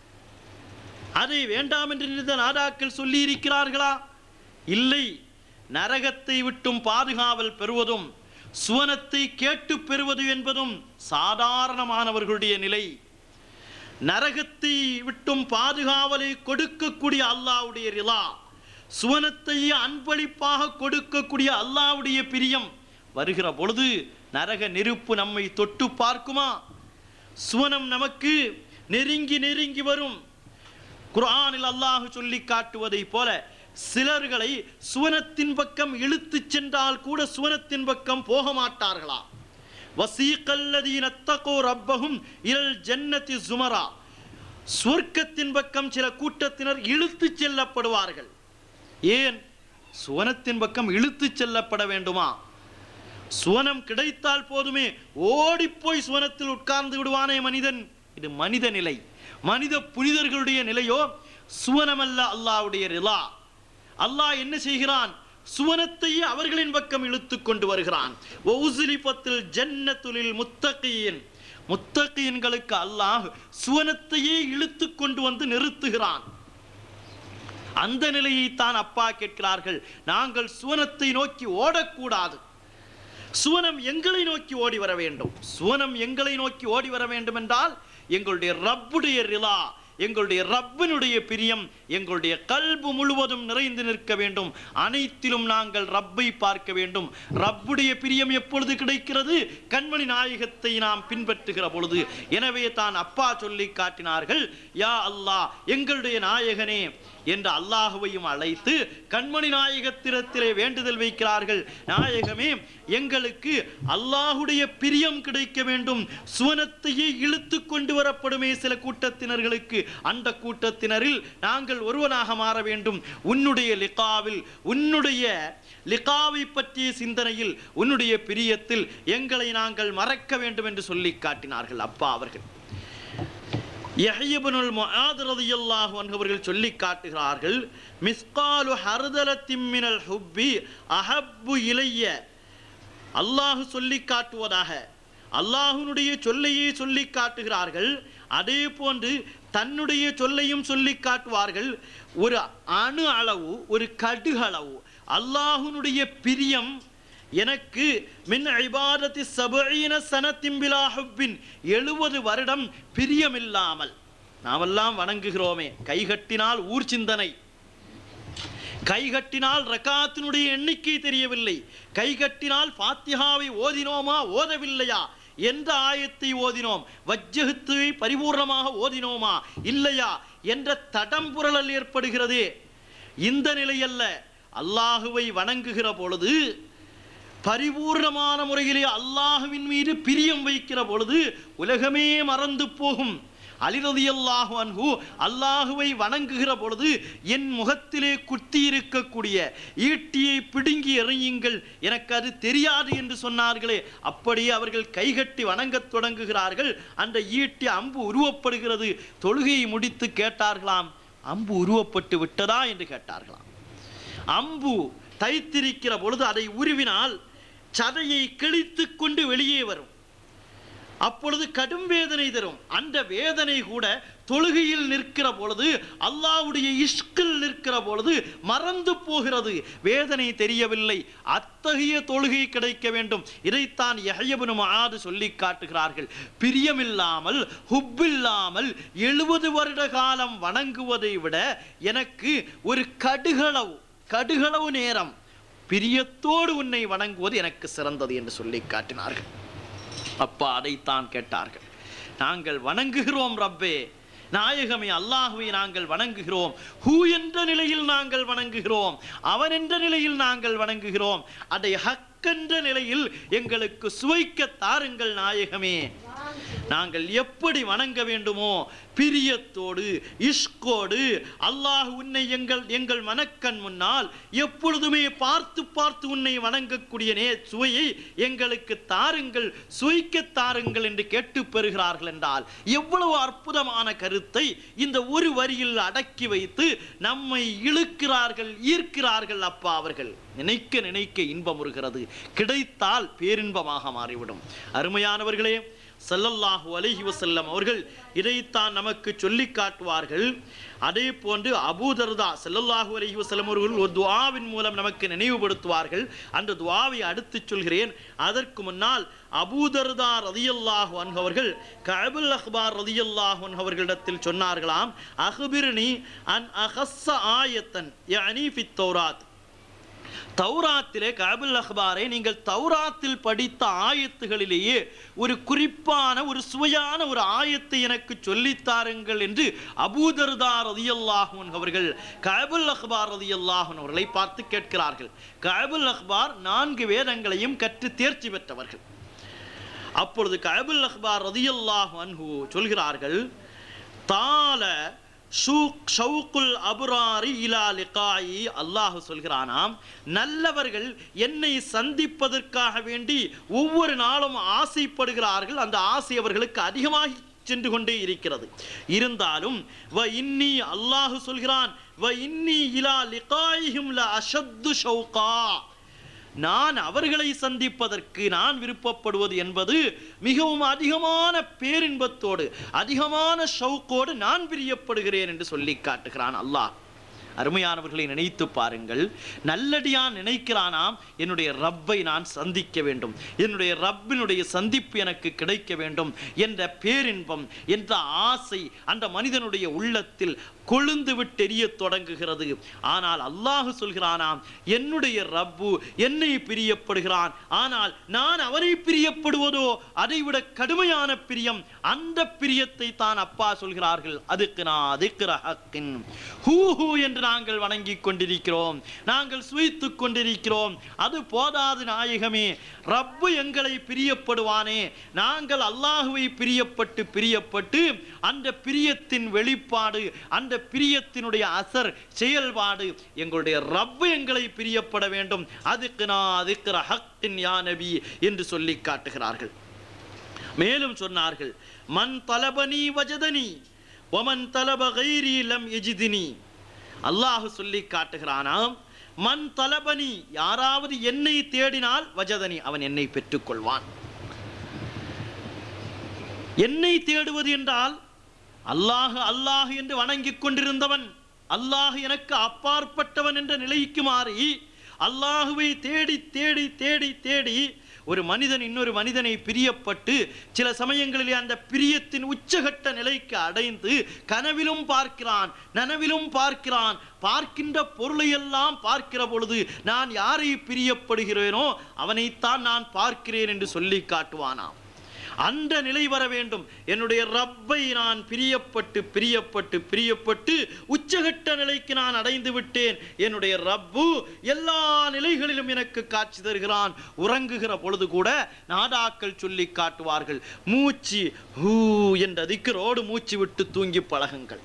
அதை வேண்டாம் என்று இந்த நாடாக்கள் சொல்லி இருக்கிறார்களா இல்லை நரகத்தை விட்டும் பாதுகாவல் பெறுவதும் சுவனத்தை கேட்டு பெறுவது என்பதும் சாதாரணமானவர்களுடைய நிலை நரகத்தை விட்டும் பாதுகாவலை கொடுக்கக்கூடிய அல்லாஹ்வுடைய ரிலா சுவனத்தை அன்பளிப்பாக கொடுக்கக்கூடிய அல்லாஹ்வுடைய பிரியம் வருகிற பொழுது நரக நெருப்பு நம்மை தொட்டு பார்க்குமா சுவனம் நமக்கு நெருங்கி நெருங்கி வரும் குர்ஆனில் அல்லாஹ் சொல்லி காட்டுவதைப் போல சிலர்களை சுவனத்தின் பக்கம் இழுத்துச் சென்றால் கூட சுவனத்தின் பக்கம் போக மாட்டார்களா வசீகல்லதீன தகோ ரப்பஹும் இல் ஜன்னதி சுமரா சுவர்க்கத்தின் பக்கம் சில கூட்டத்தினர் இழுத்துச் செல்லப்படுவார்கள் ஏன் சுவனத்தின் பக்கம் இழுத்துச் செல்லப்பட வேண்டுமா சுவனம் கிடைத்தால் போதுமே ஓடிப்போய் சுவனத்தில் உட்கார்ந்து விடுவானே மனிதன் இது மனித நிலை மனித புனிதர்களுடைய நிலையோ சுவனமல்ல அல்லாஹ்வுடைய ரிலா அல்லாஹ் என்ன செய்கிறான் சுவனத்தையே அவர்களின் பக்கம் இழுத்து கொண்டு வருகிறான் ஒவுசிலிபத்தில் ஜன்னத்துலில் முத்தகையின் முத்தகையின்களுக்கு அல்லாஹ் சுவனத்தையே இழுத்து கொண்டு வந்து நிறுத்துகிறான் அந்த நிலையை தான் அப்பா கேட்கிறார்கள் நாங்கள் சுவனத்தை நோக்கி ஓடக்கூடாது சுவனம் எங்களை நோக்கி ஓடி வர வேண்டும் சுவனம் எங்களை நோக்கி ஓடி வர வேண்டும் என்றால் எங்களுடைய ரப்புடைய ரிலா எங்களுடைய ரப்பினுடைய பிரியம் எங்களுடைய கல்பு முழுவதும் நிறைந்து நிற்க வேண்டும் அனைத்திலும் நாங்கள் ரப்பை பார்க்க வேண்டும் ரப்புடைய பிரியம் எப்பொழுது கிடைக்கிறது கண்மணி நாயகத்தை நாம் பின்பற்றுகிற பொழுது எனவே தான் அப்பா சொல்லி காட்டினார்கள் யா அல்லாஹ் எங்களுடைய நாயகனே என்று அல்லாஹுவையும் அழைத்து கண்மணி நாயகத்திரத்திலே வேண்டுதல் வைக்கிறார்கள் நாயகமே எங்களுக்கு அல்லாஹுடைய பிரியம் கிடைக்க வேண்டும் சுவனத்தையே இழுத்து கொண்டு வரப்படுமே சில கூட்டத்தினர்களுக்கு அந்த கூட்டத்தினரில் நாங்கள் ஒருவனாக மாற வேண்டும் உன்னுடைய லிகாவில் உன்னுடைய லிகாவை பற்றிய சிந்தனையில் உன்னுடைய பிரியத்தில் எங்களை நாங்கள் மறக்க வேண்டும் என்று சொல்லி காட்டினார்கள் அப்பா அவர்கள் யஹ்யபனுல் முஆத் ரலியல்லாஹு அன்ஹு அவர்கள் சொல்லி காட்டுகிறார்கள் மிஸ்காலு ஹர்தலத்தின் மினல் ஹுப்பி அஹப்பு இலைய அல்லாஹ் சொல்லி காட்டுவதாக அல்லாஹ்வுடைய சொல்லையே சொல்லி காட்டுகிறார்கள் அதே போன்று தன்னுடைய சொல்லையும் சொல்லி காட்டுவார்கள் ஒரு அணு அளவு ஒரு கடுகளவு அல்லாஹ்வுடைய பிரியம் எனக்கு மின் ஐபாதத்தி சபீன சனத்திம்பிலா ஹுப்பின் எழுபது வருடம் பிரியமில்லாமல் நாமெல்லாம் வணங்குகிறோமே கைகட்டினால் ஊர் சிந்தனை கைகட்டினால் ரக்காத்தினுடைய எண்ணிக்கை தெரியவில்லை கைகட்டினால் ஃபாத்திஹாவை ஓதினோமா ஓதவில்லையா எந்த ஆயத்தை ஓதினோம் வஜ்ஜகத்துவை பரிபூர்ணமாக ஓதினோமா இல்லையா என்ற தடம்புரளல் ஏற்படுகிறதே இந்த நிலையல்ல அல்லாஹுவை வணங்குகிற பொழுது பரிபூர்ணமான முறையிலே அல்லாஹுவின் மீது பிரியம் வைக்கிற பொழுது உலகமே மறந்து போகும் அலிரதியல்லாஹு அன்ஹு அல்லாஹுவை வணங்குகிற பொழுது என் முகத்திலே குத்தி இருக்கக்கூடிய ஈட்டியை பிடுங்கி எறியுங்கள் எனக்கு அது தெரியாது என்று சொன்னார்களே அப்படியே அவர்கள் கைகட்டி வணங்கத் தொடங்குகிறார்கள் அந்த ஈட்டி அம்பு உருவப்படுகிறது தொழுகையை முடித்து கேட்டார்களாம் அம்பு உருவப்பட்டு விட்டதா என்று கேட்டார்களாம் அம்பு தைத்திருக்கிற பொழுது அதை உருவினால் சதையை கிழித்து கொண்டு வெளியே வரும் அப்பொழுது கடும் வேதனை தரும் அந்த வேதனை கூட தொழுகையில் நிற்கிற பொழுது அல்லாஹ்வுடைய இஷ்கில் நிற்கிற பொழுது மறந்து போகிறது வேதனை தெரியவில்லை அத்தகைய தொழுகை கிடைக்க வேண்டும் இதைத்தான் யஹ்யபுனு மஆது சொல்லி காட்டுகிறார்கள் பிரியமில்லாமல் ஹுப்பில்லாமல் எழுபது வருட காலம் வணங்குவதை விட எனக்கு ஒரு கடுகளவு கடுகளவு நேரம் பிரியத்தோடு உன்னை வணங்குவது எனக்கு சிறந்தது என்று சொல்லி காட்டினார்கள் அப்பா அதைத்தான் கேட்டார்கள் நாங்கள் வணங்குகிறோம் ரப்பே நாயகமே அல்லாஹுவை நாங்கள் வணங்குகிறோம் ஹூ என்ற நிலையில் நாங்கள் வணங்குகிறோம் அவன் என்ற நிலையில் நாங்கள் வணங்குகிறோம் அதை ஹக்கென்ற நிலையில் எங்களுக்கு சுவைக்க தாருங்கள் நாயகமே நாங்கள் எப்படி வணங்க வேண்டுமோ பிரியத்தோடு இஷ்கோடு அல்லாஹ் உன்னை எங்கள் எங்கள் மனக்கண் முன்னால் எப்பொழுதுமே பார்த்து பார்த்து உன்னை வணங்கக்கூடிய நே சுவையை எங்களுக்கு தாருங்கள் சுவைக்க தாருங்கள் என்று கேட்டு பெறுகிறார்கள் என்றால் எவ்வளவு அற்புதமான கருத்தை இந்த ஒரு வரியில் அடக்கி வைத்து நம்மை இழுக்கிறார்கள் ஈர்க்கிறார்கள் அப்பா அவர்கள் நினைக்க நினைக்க இன்பம் வருகிறது கிடைத்தால் பேரின்பமாக மாறிவிடும் அருமையானவர்களே ஸல்லல்லாஹு அலைஹி வஸல்லம் அவர்கள் இதைத்தான் நமக்கு சொல்லி காட்டுவார்கள் அதே போன்று அபூதர்தா ஸல்லல்லாஹு அலைஹி வஸல்லம் அவர்கள் ஒரு துஆவின் மூலம் நமக்கு நினைவுபடுத்துவார்கள் அந்த துஆவை அடுத்து சொல்கிறேன் அதற்கு முன்னால் அபூதர்தா ரதியல்லாஹு அன்ஹு அவர்கள் கஅபுல் அஹ்பார் ரதியல்லாஹு அன்ஹு அவர்களிடத்தில் சொன்னார்களாம் அஹ்பிர்னி அன் அஹஸ்ஸ ஆயத்தன் யஅனி ஃபித் தௌராத் தௌராத்திலே கபுல் அஹ்பாரை நீங்கள் தௌராத்தில் படித்த ஆயத்துகளிலேயே ஒரு குறிப்பான ஒரு சுவையான ஒரு ஆயத்தை எனக்கு சொல்லித்தாருங்கள் என்று அபூதர்தா ரதியல்லாஹூன் அவர்கள் கபுல் அஹ்பார் ரதியல்லாஹூன் அவர்களை பார்த்து கேட்கிறார்கள் கபுல் அஹ்பார் நான்கு வேதங்களையும் கற்று தேர்ச்சி பெற்றவர்கள் அப்பொழுது கபுல் அஹ்பார் ரதியல்லாஹு அன்ஹு சொல்கிறார்கள் தால ஷூக் ஷவுக்குல் அபுராரி இலா லிகாயி அல்லாஹ் சொல்கிறானாம் நல்லவர்கள் என்னை சந்திப்பதற்காக வேண்டி ஒவ்வொரு நாளும் ஆசைப்படுகிறார்கள் அந்த ஆசை அவர்களுக்கு அதிகமாகி சென்று கொண்டே இருக்கிறது இருந்தாலும் வ இன்னி அல்லாஹ் சொல்கிறான் வ இன்னி இலா லிகாயிஹிம் ல அஷத்து ஷௌகா நான் அவர்களை சந்திப்பதற்கு நான் விருப்பப்படுவது என்பது மிகவும் அதிகமான பேரின்பத்தோடு அதிகமான ஷவுக்கோடு நான் பிரியப்படுகிறேன் என்று சொல்லி காட்டுகிறான் அல்லாஹ் அருமையானவர்களை நினைத்து பாருங்கள் நல்லடியான் நினைக்கிறானாம் என்னுடைய ரப்பை நான் சந்திக்க வேண்டும் என்னுடைய ரப்பினுடைய சந்திப்பு எனக்கு கிடைக்க வேண்டும் என்ற பேரின்பம் என்ற ஆசை அந்த மனிதனுடைய உள்ளத்தில் கொழுந்து விட்டெரிய தொடங்குகிறது ஆனால் அல்லாஹ் சொல்கிறானாம் என்னுடைய ரப்பு என்னை பிரியப்படுகிறான் ஆனால் நான் அவரை பிரியப்படுவதோ அதைவிட கடுமையான பிரியம் அந்த பிரியத்தை தான் அப்பா சொல்கிறார்கள் அதுக்கு நான் அதுக்கு ஹக்கின் ஹூ ஹூ என்று நாங்கள் வணங்கிக் கொண்டிருக்கிறோம் நாங்கள் சுவைத்துக் கொண்டிருக்கிறோம் அது போதாது நாயகமே ரப்பு எங்களை பிரியப்படுவானே நாங்கள் அல்லாஹுவை பிரியப்பட்டு பிரியப்பட்டு அந்த பிரியத்தின் வெளிப்பாடு அந்த பிரியத்தினுடைய அசர் செயல்பாடு எங்களுடைய ரப்பு எங்களை பிரியப்பட வேண்டும் அதுக்கு நான் அதுக்கு ஹக்கின் யா நபி என்று சொல்லி காட்டுகிறார்கள் மேலும் சொன்னார்கள் மன் தலபனி வஜதனி ஒமன் தலப கைரி லம் எஜிதினி அல்லாஹ் சொல்லி காட்டுகிறானாம் மன் தலபனி யாராவது என்னை தேடினால் வஜதனி அவன் என்னை பெற்றுக்கொள்வான் என்னை தேடுவது என்றால் அல்லாஹ் அல்லாஹ் என்று வணங்கிக் கொண்டிருந்தவன் அல்லாஹ் எனக்கு அப்பாற்பட்டவன் என்ற நிலைக்கு மாறி அல்லாஹுவை தேடி தேடி தேடி தேடி ஒரு மனிதன் இன்னொரு மனிதனை பிரியப்பட்டு சில சமயங்களிலே அந்த பிரியத்தின் உச்சகட்ட நிலைக்கு அடைந்து கனவிலும் பார்க்கிறான் நனவிலும் பார்க்கிறான் பார்க்கின்ற பொருளையெல்லாம் பார்க்கிற பொழுது நான் யாரை பிரியப்படுகிறேனோ அவனைத்தான் நான் பார்க்கிறேன் என்று சொல்லி காட்டுவானாம் அந்த நிலை வர வேண்டும் என்னுடைய ரப்பை நான் பிரியப்பட்டு பிரியப்பட்டு பிரியப்பட்டு உச்சகட்ட நிலைக்கு நான் அடைந்து விட்டேன் என்னுடைய ரப்பு எல்லா நிலைகளிலும் எனக்கு காட்சி தருகிறான் உறங்குகிற பொழுது கூட நாடாக்கள் சொல்லி காட்டுவார்கள் மூச்சு ஹூ என்ற திக்கரோடு மூச்சு விட்டு தூங்கி பழகுங்கள்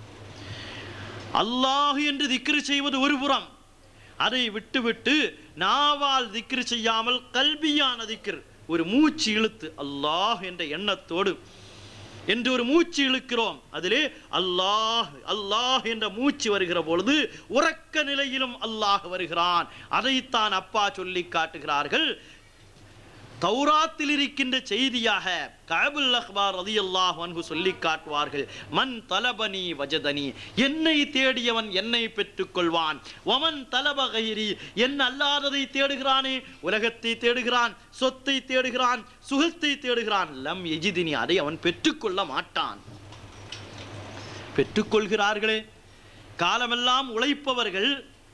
அல்லாஹ் என்று திக்ரு செய்வது ஒரு புறம் அதை விட்டுவிட்டு நாவால் திக்ரு செய்யாமல் கல்வியான திக்ர் ஒரு மூச்சு இழுத்து அல்லாஹ் என்ற எண்ணத்தோடு என்று ஒரு மூச்சு இழுக்கிறோம் அதிலே அல்லாஹ் அல்லாஹ் என்ற மூச்சு வருகிற பொழுது உறக்க நிலையிலும் அல்லாஹ் வருகிறான் அதைத்தான் அப்பா சொல்லி காட்டுகிறார்கள் தௌராத்தில் இருக்கின்ற செய்தியாக கஅபுல் அஹ்பார் ரலியல்லாஹு அன்ஹு சொல்லி காட்டுவார்கள் மன் தலபனி வஜதனி என்னை தேடியவன் என்னை பெற்றுக்கொள்வான் ஒமன் தலப கைரி என் அல்லாததை தேடுகிறானே உலகத்தை தேடுகிறான் சொத்தை தேடுகிறான் சுகத்தை தேடுகிறான் லம் எஜிதினி அதை அவன் பெற்றுக்கொள்ள மாட்டான் பெற்றுக்கொள்கிறார்களே காலமெல்லாம் உழைப்பவர்கள்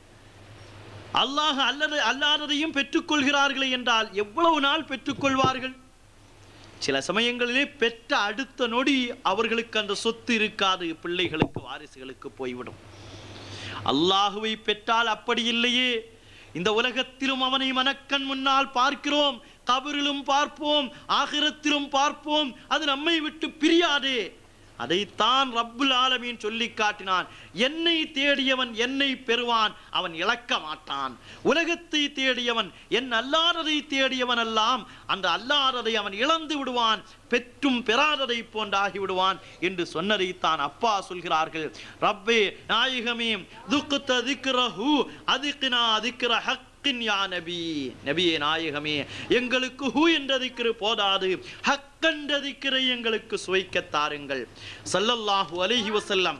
அல்லாஹ் அல்லது அல்லாததையும் பெற்றுக்கொள்கிறார்களே என்றால் எவ்வளவு நாள் பெற்றுக்கொள்வார்கள் சில சமயங்களிலே பெற்ற அடுத்த நொடி அவர்களுக்கு அந்த சொத்து இருக்காது பிள்ளைகளுக்கு வாரிசுகளுக்கு போய்விடும் அல்லாஹுவை பெற்றால் அப்படி இல்லையே இந்த உலகத்திலும் அவனை மனக்கண் முன்னால் பார்க்கிறோம் கபரிலும் பார்ப்போம் ஆகிரத்திலும் பார்ப்போம் அது நம்மை விட்டு பிரியாதே அதைத்தான் ரப்புல் ஆலமீன் சொல்லி காட்டினான் என்னை தேடியவன் என்னை பெறுவான் அவன் இழக்க மாட்டான் உலகத்தை தேடியவன் என் அல்லாததை தேடியவன் எல்லாம் அந்த அல்லாததை அவன் இழந்து விடுவான் பெற்றும் பெறாததை போன்றாகி விடுவான் என்று சொன்னதைத்தான் அப்பா சொல்கிறார்கள் ரப்பே நாயகமே துக்குத்த திக்ரஹு அதுக்குனா திக்ர ஹக் ஹக்கின் யா நபி நபியே நாயகமே எங்களுக்கு ஹூ என்ற திக்ரு போதாது ஹக் ஹக்கன்ற திக்கரை எங்களுக்கு சுவைக்க தாருங்கள் ஸல்லல்லாஹு அலைஹி வஸல்லம்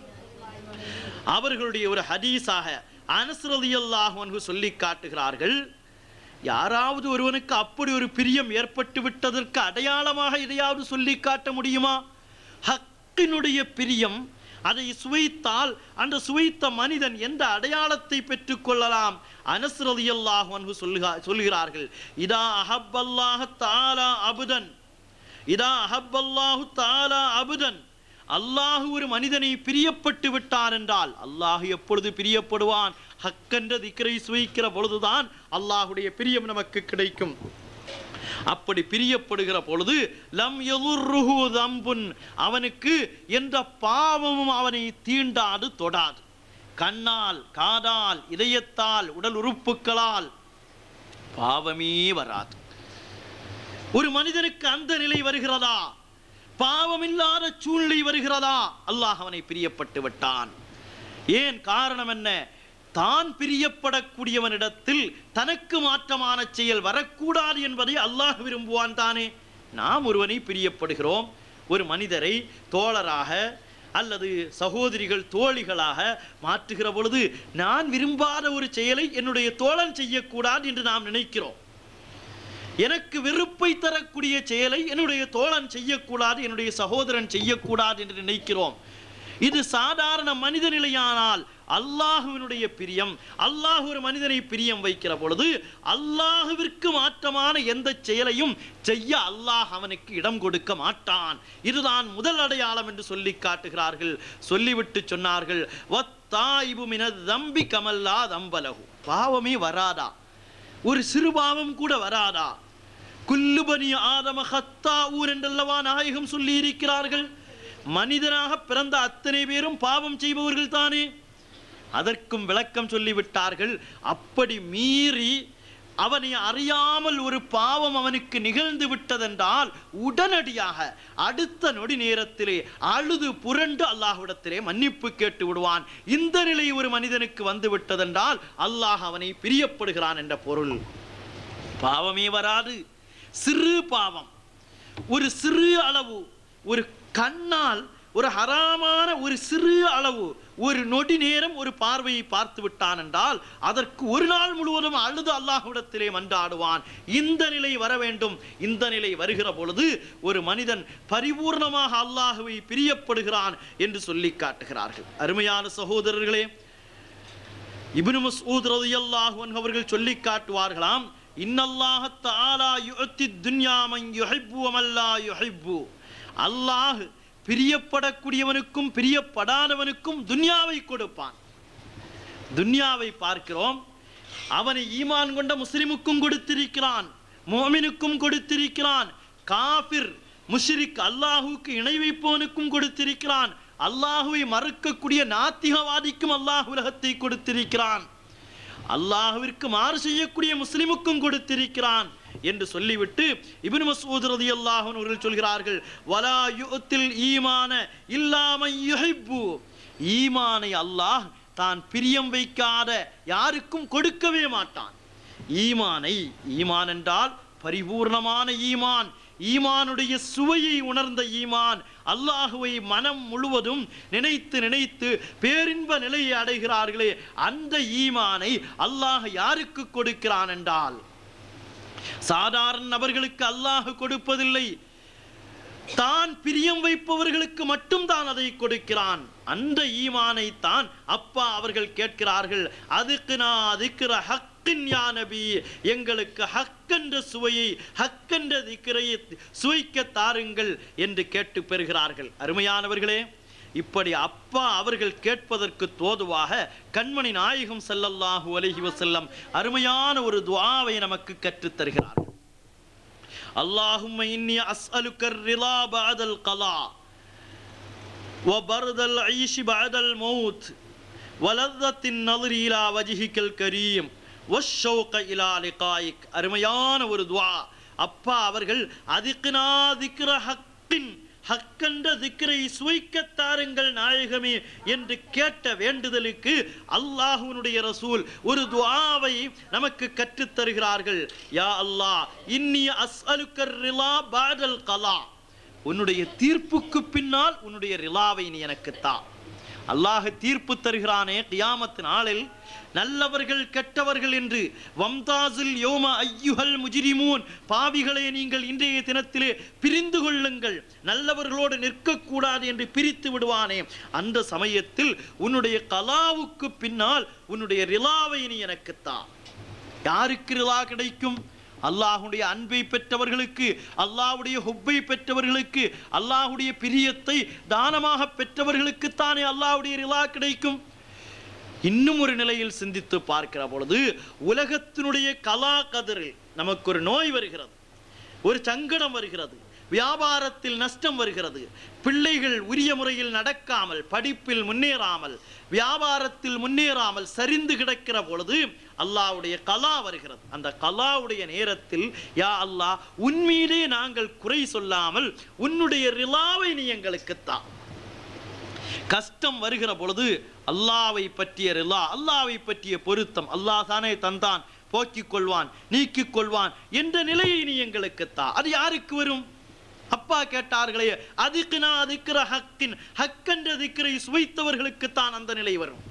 அவர்களுடைய ஒரு ஹதீஸாக அனஸ் ரலியல்லாஹு அன்ஹு சொல்லி காட்டுகிறார்கள் யாராவது ஒருவனுக்கு அப்படி ஒரு பிரியம் ஏற்பட்டு விட்டதற்கு அடையாளமாக எதையாவது சொல்லி காட்ட முடியுமா ஹக்கினுடைய பிரியம் அதை சுவைத்தால் அந்த சுவைத்த மனிதன் எந்த அடையாளத்தை பெற்றுக்கொள்ளலாம் அனஸ் ரலியல்லாஹு அன்ஹு சொல்லுகா சொல்லுகிறார்கள் இதா அஹப்பல்லாஹ தாலா அபுதன் இதா அஹப்பல்லாஹு தாலா அபுதன் அல்லாஹ் ஒரு மனிதனை பிரியப்பட்டு விட்டான் என்றால் அல்லாஹ் எப்பொழுது பிரியப்படுவான் ஹக்கென்ற திக்கரை சுவைக்கிற பொழுதுதான் அல்லாஹுடைய பிரியம் நமக்கு கிடைக்கும் அப்படி பிரியப்படுகிற பொழுது லம் எதுர்ருஹு தம்புன் அவனுக்கு என்ற பாவமும் அவனை தீண்டாது தொடாது கண்ணால் காதால் இதயத்தால் உடல் உறுப்புகளால் பாவமே வராது ஒரு மனிதனுக்கு அந்த நிலை வருகிறதா பாவமில்லாத சூழ்நிலை வருகிறதா அல்லாஹ் அவனை பிரியப்பட்டு விட்டான் ஏன் காரணம் என்ன தான் பிரியப்படக்கூடியவனிடத்தில் தனக்கு மாற்றமான செயல் வரக்கூடாது என்பதை அல்லாஹ் விரும்புவான் தானே நாம் ஒருவனை பிரியப்படுகிறோம் ஒரு மனிதரை தோழராக அல்லது சகோதரிகள் தோழிகளாக மாற்றுகிற பொழுது நான் விரும்பாத ஒரு செயலை என்னுடைய தோழன் செய்யக்கூடாது என்று நாம் நினைக்கிறோம் எனக்கு வெறுப்பை தரக்கூடிய செயலை என்னுடைய தோழன் செய்யக்கூடாது என்னுடைய சகோதரன் செய்யக்கூடாது என்று நினைக்கிறோம் இது சாதாரண மனித நிலையானால் அல்லாஹுவினுடைய பிரியம் அல்லாஹ் ஒரு மனிதனை பிரியம் வைக்கிற பொழுது அல்லாஹுவிற்கு மாற்றமான எந்த செயலையும் செய்ய அல்லாஹ் அவனுக்கு இடம் கொடுக்க மாட்டான் இதுதான் முதல் அடையாளம் என்று சொல்லி காட்டுகிறார்கள் சொல்லிவிட்டு சொன்னார்கள் வத்தாயிபு மின தம்பி கமல்லா தம்பலகு பாவமே வராதா ஒரு சிறு பாவம் கூட வராதா குல்லுபனி ஆதம ஹத்தா ஊர் என்றல்லவா நாயகம் சொல்லி இருக்கிறார்கள் மனிதனாக பிறந்த அத்தனை பேரும் பாவம் செய்பவர்கள் தானே அதற்கும் விளக்கம் சொல்லிவிட்டார்கள் அப்படி மீறி அவனை அறியாமல் ஒரு பாவம் அவனுக்கு நிகழ்ந்து விட்டதென்றால் உடனடியாக அடுத்த நொடி நேரத்திலே அழுது புரண்டு அல்லாஹ்விடத்திலே மன்னிப்பு கேட்டு விடுவான் இந்த நிலை ஒரு மனிதனுக்கு வந்து விட்டதென்றால் அல்லாஹ் அவனை பிரியப்படுகிறான் என்ற பொருள் பாவமே வராது சிறு பாவம் ஒரு சிறு அளவு ஒரு கண்ணால் ஒரு ஹராமான ஒரு சிறு அளவு ஒரு நொடி நேரம் ஒரு பார்வையை பார்த்து விட்டான் என்றால் அதற்கு ஒரு நாள் முழுவதும் அழுது அல்லாஹ்விடத்திலே மன்றாடுவான் இந்த நிலை வர வேண்டும் இந்த நிலை வருகிற பொழுது ஒரு மனிதன் பரிபூர்ணமாக அல்லாஹுவை பிரியப்படுகிறான் என்று சொல்லி காட்டுகிறார்கள் அருமையான சகோதரர்களே இப்னு மஸ்ஊத் ரலியல்லாஹு அன்ஹு அவர்கள் சொல்லி காட்டுவார்களாம் இன்னல்லாஹ தஆலா யுஅத்தி துன்யா மன் யுஹிப்பு வ மன் லா யுஹிப்பு அல்லாஹ் பிரியப்படக்கூடியவனுக்கும் பிரியப்படாதவனுக்கும் துன்யாவை கொடுப்பான் துன்யாவை பார்க்கிறோம் அவனை ஈமான் கொண்ட முஸ்லிமுக்கும் கொடுத்திருக்கிறான் மோமினுக்கும் கொடுத்திருக்கிறான் காபிர் முஷ்ரிக் அல்லாஹுக்கு இணை வைப்பவனுக்கும் கொடுத்திருக்கிறான் அல்லாஹுவை மறுக்கக்கூடிய நாத்திகவாதிக்கும் அல்லாஹ் உலகத்தை கொடுத்திருக்கிறான் அல்லாஹுவிற்கு மாறு செய்யக்கூடிய முஸ்லிமுக்கும் கொடுத்திருக்கிறான் என்று சொல்லிவிட்டு இப்னு மஸ்ஊத் ரலியல்லாஹு அன்ஹு அவர்கள் சொல்கிறார்கள் வலா யுத்தில் ஈமான இல்லாம யுஹிப்பு ஈமானை அல்லாஹ் தான் பிரியம் வைக்காத யாருக்கும் கொடுக்கவே மாட்டான் ஈமானை ஈமான் என்றால் பரிபூர்ணமான ஈமான் ஈமானுடைய சுவையை உணர்ந்த ஈமான் அல்லாஹுவை மனம் முழுவதும் நினைத்து நினைத்து பேரின்ப நிலையை அடைகிறார்களே அந்த ஈமானை அல்லாஹ் யாருக்கு கொடுக்கிறான் என்றால் சாதாரண நபர்களுக்கு அல்லாஹ் கொடுப்பதில்லை தான் பிரியம் வைப்பவர்களுக்கு மட்டும் தான் அதை கொடுக்கிறான் அந்த ஈமானை தான் அப்பா அவர்கள் கேட்கிறார்கள் அதுக்கு நான் அதுக்கிற ஹக்கின் யா நபி எங்களுக்கு ஹக்கென்ற சுவையை ஹக்கென்ற திக்கிரையை சுவைக்க தாருங்கள் என்று கேட்டு பெறுகிறார்கள் அருமையானவர்களே இப்படி அப்பா அவர்கள் கேட்பதற்கு தோதுவாக கண்மணி நாயகம் ஸல்லல்லாஹு அலைஹி வஸல்லம் அருமையான ஒரு துஆவை நமக்கு கற்றுத் தருகிறார்கள் اللهم إني أسألك الرضا بعد القضاء وبرد العيش بعد الموت ولذة النظر إلى وجهك الكريم والشوق إلى لقائك அருமையான ஒரு துவா அப்பா அவர்கள் அதிக்னா திக்ர ஹக்கின் ஹக்கென்ற திக்ரை சுவைக்கத் தாருங்கள் நாயகமே என்று கேட்ட வேண்டுதலுக்கு அல்லாஹ்வினுடைய ரசூல் ஒரு துஆவை நமக்கு கற்றுத் தருகிறார்கள் யா அல்லாஹ் இன்னி அஸ்அலுக்க ரிலா பாதல் கலா உன்னுடைய தீர்ப்புக்கு பின்னால் உன்னுடைய ரிலாவை நீ எனக்கு தா அல்லாஹ் தீர்ப்பு தருகிறானே கியாமத் நாளில் நல்லவர்கள் கெட்டவர்கள் என்று வம்தாசில் யோம ஐயுஹல் முஜிரிமூன் பாவிகளே நீங்கள் இன்றைய தினத்திலே பிரிந்து கொள்ளுங்கள் நல்லவர்களோடு நிற்கக்கூடாது என்று பிரித்து விடுவானே அந்த சமயத்தில் உன்னுடைய கலாவுக்கு பின்னால் உன்னுடைய ரிலாவை நீ எனக்கு தா யாருக்கு ரிலா கிடைக்கும் அல்லாஹுடைய அன்பை பெற்றவர்களுக்கு அல்லாஹ்வுடைய ஹுப்பை பெற்றவர்களுக்கு அல்லாஹ்வுடைய பிரியத்தை தானமாக பெற்றவர்களுக்கு தானே அல்லாஹ்வுடைய ரிலா கிடைக்கும் இன்னும் ஒரு நிலையில் சிந்தித்து பார்க்கிற பொழுது உலகத்தினுடைய கலா கதிரில் நமக்கு ஒரு நோய் வருகிறது ஒரு சங்கடம் வருகிறது வியாபாரத்தில் நஷ்டம் வருகிறது பிள்ளைகள் உரிய முறையில் நடக்காமல் படிப்பில் முன்னேறாமல் வியாபாரத்தில் முன்னேறாமல் சரிந்து கிடக்கிற பொழுது அல்லாஹ்வுடைய கலா வருகிறது அந்த கலாவுடைய நேரத்தில் யா அல்லாஹ் உன்மீதே நாங்கள் குறை சொல்லாமல் உன்னுடைய ரிலாவை நீ எங்களுக்கு தா கஷ்டம் வருகிற பொழுது அல்லாவை பற்றிய ரிலா அல்லாவை பற்றிய பொருத்தம் அல்லாஹ் தானே தந்தான் போக்கிக் கொள்வான் நீக்கிக் கொள்வான் என்ற நிலையை நீ எங்களுக்கு தா அது யாருக்கு வரும் அப்பா கேட்டார்களே அதுக்குனா அதுக்கிற ஹக்கின் ஹக்கென்ற திக்கரை சுவைத்தவர்களுக்குத்தான் அந்த நிலை வரும்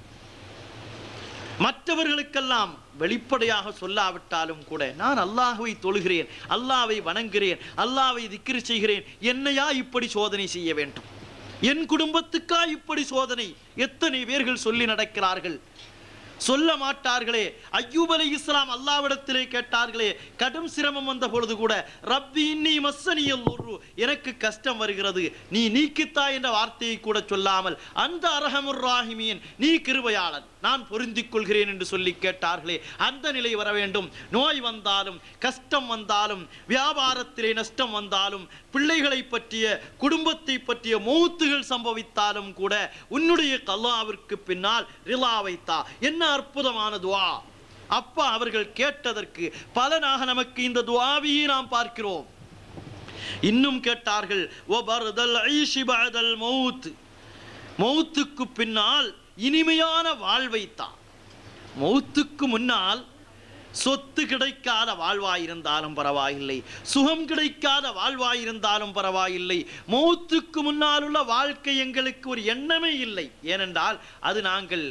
மற்றவர்களுக்கெல்லாம் வெளிப்படையாக சொல்லாவிட்டாலும் கூட நான் அல்லாஹ்வை தொழுகிறேன் அல்லாவை வணங்குகிறேன் அல்லாவை திக்ரு செய்கிறேன் என்னையா இப்படி சோதனை செய்ய வேண்டும் என் குடும்பத்துக்கா இப்படி சோதனை எத்தனை பேர்கள் சொல்லி நடக்கிறார்கள் சொல்ல மாட்டார்களே ஐயூப் அலை இஸ்லாம் அல்லாவிடத்திலே கேட்டார்களே கடும் சிரமம் வந்த பொழுது கூட ரப்பி இன்னி மஸ்ஸனியல் உர்ரு எனக்கு கஷ்டம் வருகிறது நீ நீக்கித்தா என்ற வார்த்தையை கூட சொல்லாமல் அந்த அரஹமுர் ராஹிமீன் நீ கிருபையாளன் நான் பொருந்திக் கொள்கிறேன் என்று சொல்லி கேட்டார்களே அந்த நிலை வர வேண்டும் நோய் வந்தாலும் கஷ்டம் வந்தாலும் வியாபாரத்திலே நஷ்டம் வந்தாலும் பிள்ளைகளை பற்றிய குடும்பத்தை பற்றிய மௌத்துகள் சம்பவித்தாலும் கூட உன்னுடைய கல்லாவிற்கு பின்னால் ரிலா வைத்தா என்ன அற்புதமான துவா அப்பா அவர்கள் கேட்டதற்கு பலனாக நமக்கு இந்த துவாவையே நாம் பார்க்கிறோம் இன்னும் கேட்டார்கள் "வபர்தல் ஐஷி பஅதல் மௌத் மௌத்துக்கு பின்னால் இனிமையான வாழ்வை தா மௌத்துக்கு முன்னால் சொத்து கிடைக்காத வாழ்வாயிருந்தாலும் பரவாயில்லை சுகம் கிடைக்காத வாழ்வாயிருந்தாலும் பரவாயில்லை மௌத்துக்கு முன்னால் உள்ள வாழ்க்கை எங்களுக்கு ஒரு எண்ணமே இல்லை ஏனென்றால் அது நாங்கள்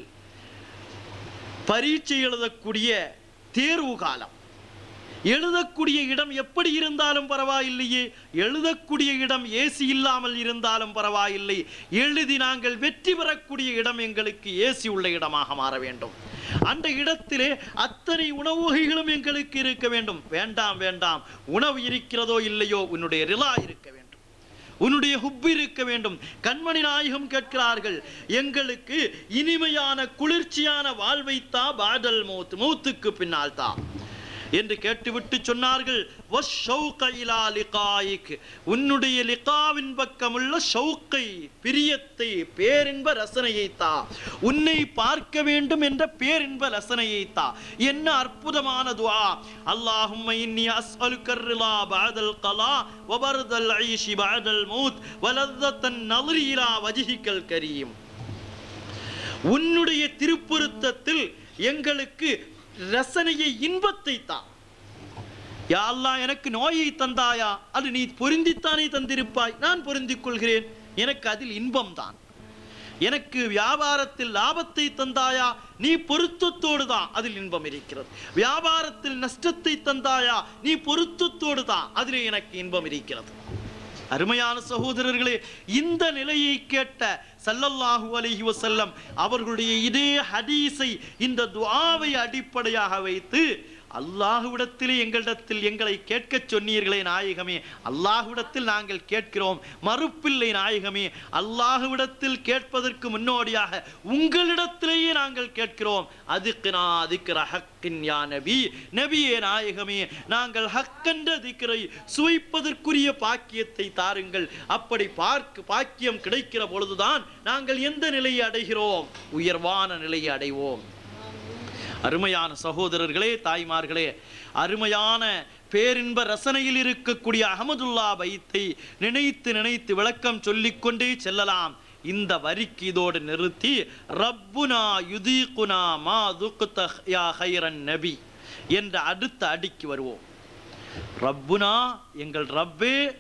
பரீட்சை எழுதக்கூடிய தேர்வு காலம் எழுதக்கூடிய இடம் எப்படி இருந்தாலும் பரவாயில்லையே எழுதக்கூடிய இடம் ஏசி இல்லாமல் இருந்தாலும் பரவாயில்லை எழுதி நாங்கள் வெற்றி பெறக்கூடிய இடம் எங்களுக்கு ஏசி உள்ள இடமாக மாற வேண்டும் அந்த இடத்திலே அத்தனை உணவு வகைகளும் எங்களுக்கு இருக்க வேண்டும் வேண்டாம் வேண்டாம் உணவு இருக்கிறதோ இல்லையோ உன்னுடைய ரிலா இருக்க வேண்டும் உன்னுடைய ஹுப் இருக்க வேண்டும் கண்மணி நாயகம் கேட்கிறார்கள் எங்களுக்கு இனிமையான குளிர்ச்சியான வாழ்வைத்தா பாடல் மௌத் மௌத்துக்கு பின்னால் தா என்று கேட்டுவிட்டு சொன்னார்கள் "வஷ்ஷௌக இலா லிகாயிக்." உன்னுடைய லிகாவின் பக்கமுள்ள ஷௌக்கை பிரியத்தை பேரின்ப ரசனையை தா உன்னை பார்க்க வேண்டும் என்ற பேரின்ப ரசனையை தா என்ன அற்புதமான துஆ அல்லாஹும்ம இன்னி அஸ்அலுக்க ரிலா பஅதல் கலா வபர்தல் ஐஷி பஅதல் மௌத் வலத்தன் நظرி இலா வஜ்ஹிகல் கரீம் உன்னுடைய திருப்பொருத்தத்தில் எங்களுக்கு ரசனையை இன்பத்தை தா யா அல்லாஹ் எனக்கு நோயை தந்தாயா அது நீ பொருந்தித்தானே தந்திருப்பாய் நான் பொருந்திக் கொள்கிறேன் எனக்கு அதில் இன்பம் தான் எனக்கு வியாபாரத்தில் லாபத்தை தந்தாயா நீ பொருத்தத்தோடு தான் அதில் இன்பம் இருக்கிறது வியாபாரத்தில் நஷ்டத்தை தந்தாயா நீ பொருத்தத்தோடு தான் அதில் எனக்கு இன்பம் இருக்கிறது அருமையான சகோதரர்களே இந்த நிலையை கேட்ட சல்லல்லாஹு அலைஹி வஸல்லம் அவர்களுடைய இதே ஹதீஸை இந்த துஆவை அடிப்படையாக வைத்து அல்லாஹ்விடத்திலே எங்களிடத்தில் எங்களை கேட்கச் சொன்னீர்களே நாயகமே அல்லாஹ்விடத்தில் நாங்கள் கேட்கிறோம் மறுப்பில்லை நாயகமே அல்லாஹ்விடத்தில் கேட்பதற்கு முன்னோடியாக உங்களிடத்திலேயே நாங்கள் கேட்கிறோம் அதுக்குனா அதுக்கிற ஹக்கின் யா நபி நபியே நாயகமே நாங்கள் ஹக்கென்ற திக்கரை சுவைப்பதற்குரிய பாக்கியத்தை தாருங்கள் அப்படி பார்க்க பாக்கியம் கிடைக்கிற பொழுதுதான் நாங்கள் எந்த நிலையை அடைகிறோம் உயர்வான நிலையை அடைவோம் அருமையான சகோதரர்களே தாய்மார்களே அருமையான பேரின்ப ரசனையில் இருக்கக்கூடிய அகமதுல்லா பைத்தை நினைத்து நினைத்து விளக்கம் சொல்லிக்கொண்டே செல்லலாம் இந்த வரிக்கு இதோடு நிறுத்தி ரப்புனா யுதீகுனா மா துக்த யா ஹைரன் நபி என்ற அடுத்த அடிக்கு வருவோம் ரப்புனா எங்கள் ரப்பே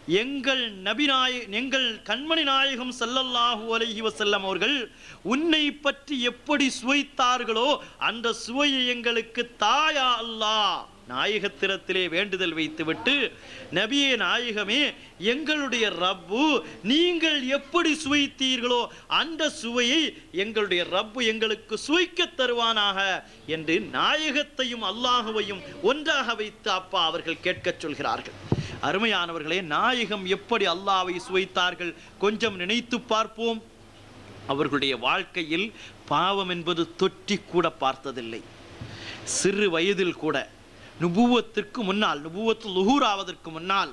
எங்கள் நபிநாய எங்கள் கண்மணி நாயகம் ஸல்லல்லாஹு அலைஹி வஸல்லம் அவர்கள் உன்னை பற்றி எப்படி சுவைத்தார்களோ அந்த சுவையை எங்களுக்கு தாயா அல்லாஹ் நாயகத்திரத்திலே வேண்டுதல் வைத்துவிட்டு நபியே நாயகமே எங்களுடைய ரப்பு நீங்கள் எப்படி சுவைத்தீர்களோ அந்த சுவையை எங்களுடைய ரப்பு எங்களுக்கு சுவைக்க தருவானாக என்று நாயகத்தையும் அல்லாஹுவையும் ஒன்றாக வைத்து அப்பா அவர்கள் கேட்கச் சொல்கிறார்கள் அருமையானவர்களே நாயகம் எப்படி அல்லாவை சுவைத்தார்கள் கொஞ்சம் நினைத்து பார்ப்போம் அவர்களுடைய வாழ்க்கையில் பாவம் என்பது தொற்றி கூட பார்த்ததில்லை சிறு வயதில் கூட நுபுவத்திற்கு முன்னால் நுபுவத்து லுகூராவதற்கு முன்னால்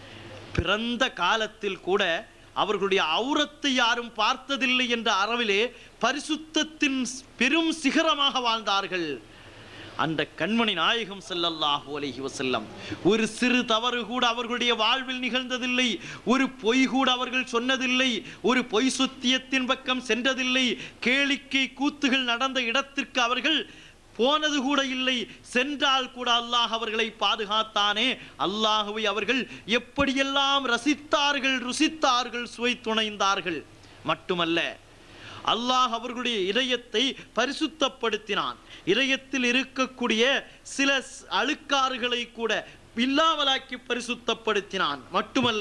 பிறந்த காலத்தில் கூட அவர்களுடைய அவுரத்தை யாரும் பார்த்ததில்லை என்ற அளவிலே பரிசுத்தத்தின் பெரும் சிகரமாக வாழ்ந்தார்கள் அந்த கண்மணி நாயகம் ஸல்லல்லாஹு அலைஹி வஸல்லம் ஒரு சிறு தவறு கூட அவர்களுடைய வாழ்வில் நிகழ்ந்ததில்லை ஒரு பொய் கூட அவர்கள் சொன்னதில்லை ஒரு பொய் சுத்தியத்தின் பக்கம் சென்றதில்லை கேளிக்கை கூத்துகள் நடந்த இடத்திற்கு அவர்கள் போனது கூட இல்லை சென்றால் கூட அல்லாஹ் அவர்களை பாதுகாத்தானே அல்லாஹுவை அவர்கள் எப்படியெல்லாம் ரசித்தார்கள் ருசித்தார்கள் சுவை துணைந்தார்கள் மட்டுமல்ல அல்லாஹ் அவர்களுடைய இதயத்தை பரிசுத்தப்படுத்தினான் இதயத்தில் இருக்கக்கூடிய சில ஸ்- அழுக்காறுகளை கூட இல்லாமலாக்கி பரிசுத்தப்படுத்தினான் மட்டுமல்ல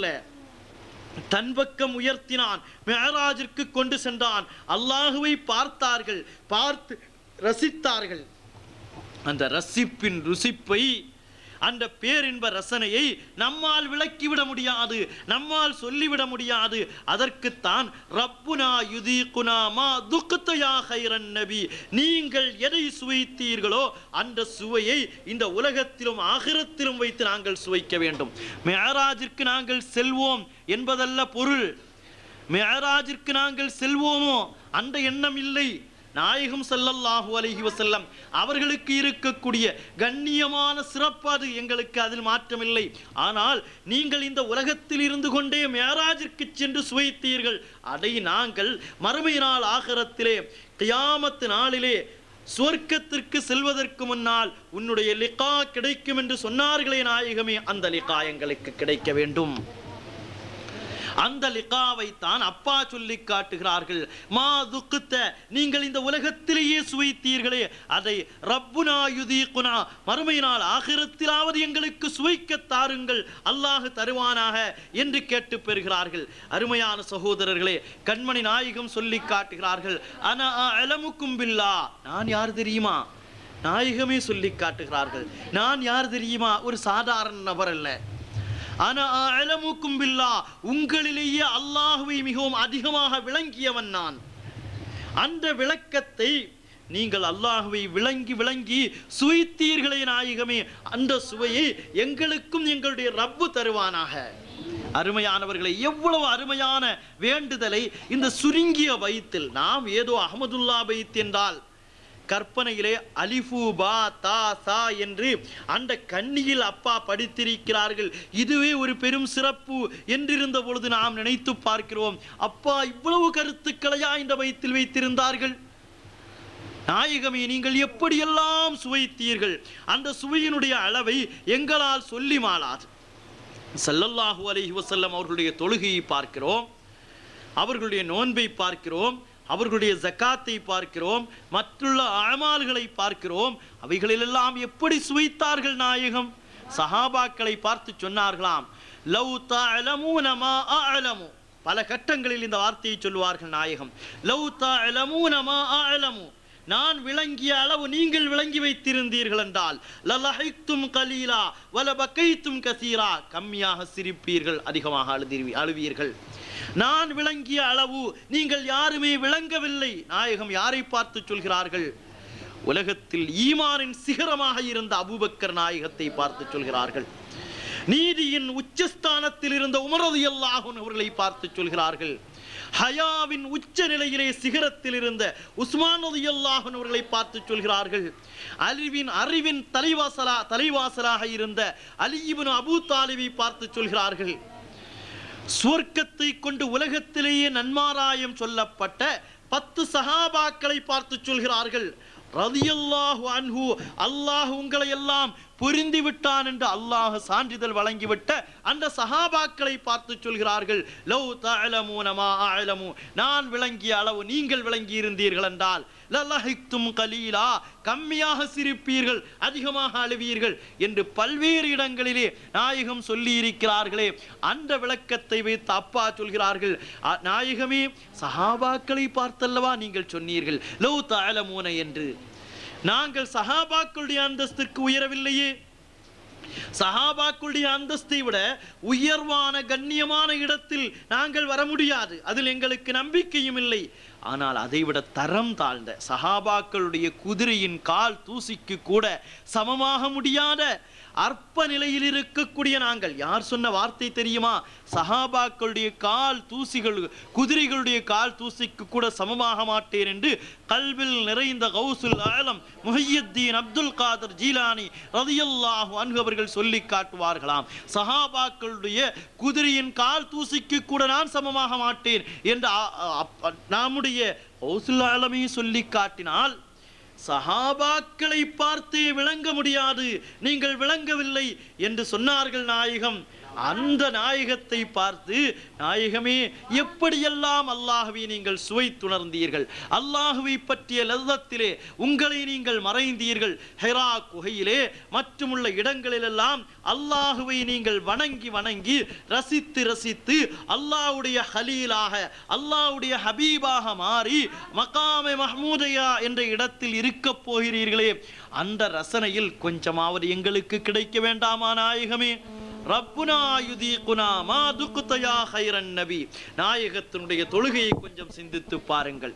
தன் பக்கம் உயர்த்தினான் மேராஜிற்கு கொண்டு சென்றான் அல்லாஹுவை பார்த்தார்கள் பார்த்து ரசித்தார்கள் அந்த ரசிப்பின் ருசிப்பை அந்த பேரின்ப ரசனையை நம்மால் விளக்கிவிட முடியாது நம்மால் சொல்லிவிட முடியாது அதற்குத்தான் ரப்புனா யுதீகுனா மா துக்கத்தையா ஹைரன் நபி நீங்கள் எதை சுவைத்தீர்களோ அந்த சுவையை இந்த உலகத்திலும் ஆகிரத்திலும் வைத்து நாங்கள் சுவைக்க வேண்டும் மேராஜிற்கு நாங்கள் செல்வோம் என்பதல்ல பொருள் மேராஜிற்கு நாங்கள் செல்வோமோ அந்த எண்ணம் இல்லை நாயகம் ஸல்லல்லாஹு அலைஹி வஸல்லம் அவர்களுக்கு இருக்கக்கூடிய கண்ணியமான சிறப்பு அது எங்களுக்கு அதில் மாற்றமில்லை ஆனால் நீங்கள் இந்த உலகத்தில் இருந்து கொண்டே மேராஜிற்கு சென்று சுவைத்தீர்கள் அதை நாங்கள் மறுமை நாள் ஆகரத்திலே கியாமத்து நாளிலே சுவர்க்கத்திற்கு செல்வதற்கு முன்னால் உன்னுடைய லிகா கிடைக்கும் என்று சொன்னார்களே நாயகமே அந்த லிகா எங்களுக்கு கிடைக்க வேண்டும் அந்த லிகாவை தான் அப்பா சொல்லி காட்டுகிறார்கள் மா துக்குத்த நீங்கள் இந்த உலகத்திலேயே சுவைத்தீர்களே அதை ரப்புனா யுதீகுனா மறுமை நாள் ஆகிரத்திலாவது எங்களுக்கு சுவைக்க தாருங்கள் அல்லாஹ் தருவானாக என்று கேட்டு பெறுகிறார்கள் அருமையான சகோதரர்களே கண்மணி நாயகம் சொல்லி காட்டுகிறார்கள் அன அலமுக்கும் பில்லா நான் யார் தெரியுமா நாயகமே சொல்லி காட்டுகிறார்கள் நான் யார் தெரியுமா ஒரு சாதாரண நபர் அல்ல ஆனா அலமுக்கும் பில்லா உங்களிலேயே அல்லாஹுவை மிகவும் அதிகமாக விளங்கியவன் நான் அந்த விளக்கத்தை நீங்கள் அல்லாஹுவை விளங்கி விளங்கி சுவைத்தீர்களே நாயகமே அந்த சுவையை எங்களுக்கும் எங்களுடைய ரப்பு தருவானாக அருமையானவர்களை எவ்வளவு அருமையான வேண்டுதலை இந்த சுருங்கிய பைத்தில் நாம் ஏதோ அகமதுல்லா பைத் என்றால் கற்பனையிலே அலிஃபு பா தா சா என்று அந்த கண்ணியில் அப்பா படித்திருக்கிறார்கள் இதுவே ஒரு பெரும் சிறப்பு என்றிருந்த பொழுது நாம் நினைத்து பார்க்கிறோம் அப்பா இவ்வளவு கருத்துக்களையா இந்த வயிற்றில் வைத்திருந்தார்கள் நாயகமே நீங்கள் எப்படியெல்லாம் சுவைத்தீர்கள் அந்த சுவையினுடைய அளவை எங்களால் சொல்லி மாளாது ஸல்லல்லாஹு அலைஹி வஸல்லம் அவர்களுடைய தொழுகையை பார்க்கிறோம் அவர்களுடைய நோன்பை பார்க்கிறோம் அவர்களுடைய ஜக்காத்தை பார்க்கிறோம் மற்றுள்ள அமால்களை பார்க்கிறோம் அவைகளிலெல்லாம் எப்படி சுவைத்தார்கள் நாயகம் சஹாபாக்களை பார்த்து சொன்னார்களாம் லவ் தஅலமூன மா அஅலமு பல கட்டங்களில் இந்த வார்த்தையை சொல்லுவார்கள் நாயகம் லவ் தஅலமூன மா அஅலமு நான் விளங்கிய அளவு நீங்கள் விளங்கி வைத்திருந்தீர்கள் என்றால் லலஹைத்தும் கலீலா வலபகைத்தும் கசீரா கம்மியாக சிரிப்பீர்கள் அதிகமாக அழுதிருவி அழுவீர்கள் நான் விளங்கிய அளவு நீங்கள் யாருமே விளங்கவில்லை நாயகம் யாரை பார்த்து சொல்கிறார்கள் உலகத்தில் ஈமானின் சிகரமாக இருந்த அபூபக்கர் நாயகத்தை பார்த்து சொல்கிறார்கள் நீதியின் உச்சஸ்தானத்தில் இருந்த உமரது அல்லாஹன் அவர்களை பார்த்து சொல்கிறார்கள் ஹயாவின் உச்ச நிலையிலே சிகரத்தில் இருந்த உஸ்மான் அல்லாஹன் அவர்களை பார்த்து சொல்கிறார்கள் அறிவின் அறிவின் தலைவாசலா தலைவாசலாக இருந்த அலியிபின் அபூ தாலிபை பார்த்து சொல்கிறார்கள் சுவர்க்கத்தை கொண்டு உலகத்திலேயே நன்மாராயம் சொல்லப்பட்ட பத்து சஹாபாக்களை பார்த்து சொல்கிறார்கள் ரதியல்லாஹு அன்ஹு அல்லாஹ் உங்களை எல்லாம் பொருந்தி விட்டான் என்று அல்லாஹ் சான்றிதழ் வழங்கிவிட்ட அந்த சஹாபாக்களை பார்த்து சொல்கிறார்கள் லவ் தஅலமூன மா அஅலமு நான் விளங்கிய அளவு நீங்கள் விளங்கி இருந்தீர்கள் என்றால் லலஹிக்தும் கலீலா கம்மியாக சிரிப்பீர்கள் அதிகமாக அழுவீர்கள் என்று பல்வேறு இடங்களிலே நாயகம் சொல்லி இருக்கிறார்களே அந்த விளக்கத்தை வைத்து அப்பா சொல்கிறார்கள் "அ- நாயகமே சஹாபாக்களை பார்த்தல்லவா நீங்கள் சொன்னீர்கள் லவ் தஅலமூன என்று நாங்கள் சஹாபாக்களுடைய அந்தஸ்திற்கு உயரவில்லையே சஹாபாக்களுடைய அந்தஸ்தை விட உயர்வான கண்ணியமான இடத்தில் நாங்கள் வர முடியாது அதில் எங்களுக்கு நம்பிக்கையும் இல்லை ஆனால் அதைவிட தரம் தாழ்ந்த சஹாபாக்களுடைய குதிரையின் கால் தூசிக்கு கூட சமமாக முடியாத அற்ப நிலையில் இருக்கக்கூடிய நாங்கள் யார் சொன்ன வார்த்தை தெரியுமா சஹாபாக்களுடைய கால் தூசிகள் குதிரைகளுடைய கால் தூசிக்கு கூட சமமாக மாட்டேன் என்று கல்வில் நிறைந்த கௌசுல் ஆலம் முஹையத்தீன் அப்துல் காதர் ஜீலானி ரதியல்லாஹு அன்ஹு அவர்கள் சொல்லி காட்டுவார்களாம் சஹாபாக்களுடைய குதிரையின் கால் தூசிக்கு கூட நான் சமமாக மாட்டேன் என்று அ- அ- நம்முடைய கௌசுல் ஆலமே சொல்லி காட்டினால் சஹாபாக்களை பார்த்தே விளங்க முடியாது நீங்கள் விளங்கவில்லை என்று சொன்னார்கள் நாயகம் அந்த நாயகத்தை பார்த்து நாயகமே எப்படியெல்லாம் அல்லாஹுவை நீங்கள் சுவைத்துணர்ந்தீர்கள் அல்லாஹுவை பற்றிய லதத்திலே உங்களை நீங்கள் மறைந்தீர்கள் ஹெரா குகையிலே மற்றுமுள்ள இடங்களிலெல்லாம் அல்லாஹுவை நீங்கள் வணங்கி வணங்கி ரசித்து ரசித்து அல்லாஹ்வுடைய ஹலீலாக அல்லாஹ்வுடைய ஹபீபாக மாறி மகாமே மஹ்மூதையா என்ற இடத்தில் இருக்கப் போகிறீர்களே அந்த ரசனையில் கொஞ்சமாவது எங்களுக்கு கிடைக்க வேண்டாமா நாயகமே ரப்புனா யுதீகுனா மா துக்குத்தயா ஹைரன் நபி நாயகத்தினுடைய தொழுகையை கொஞ்சம் சிந்தித்து பாருங்கள்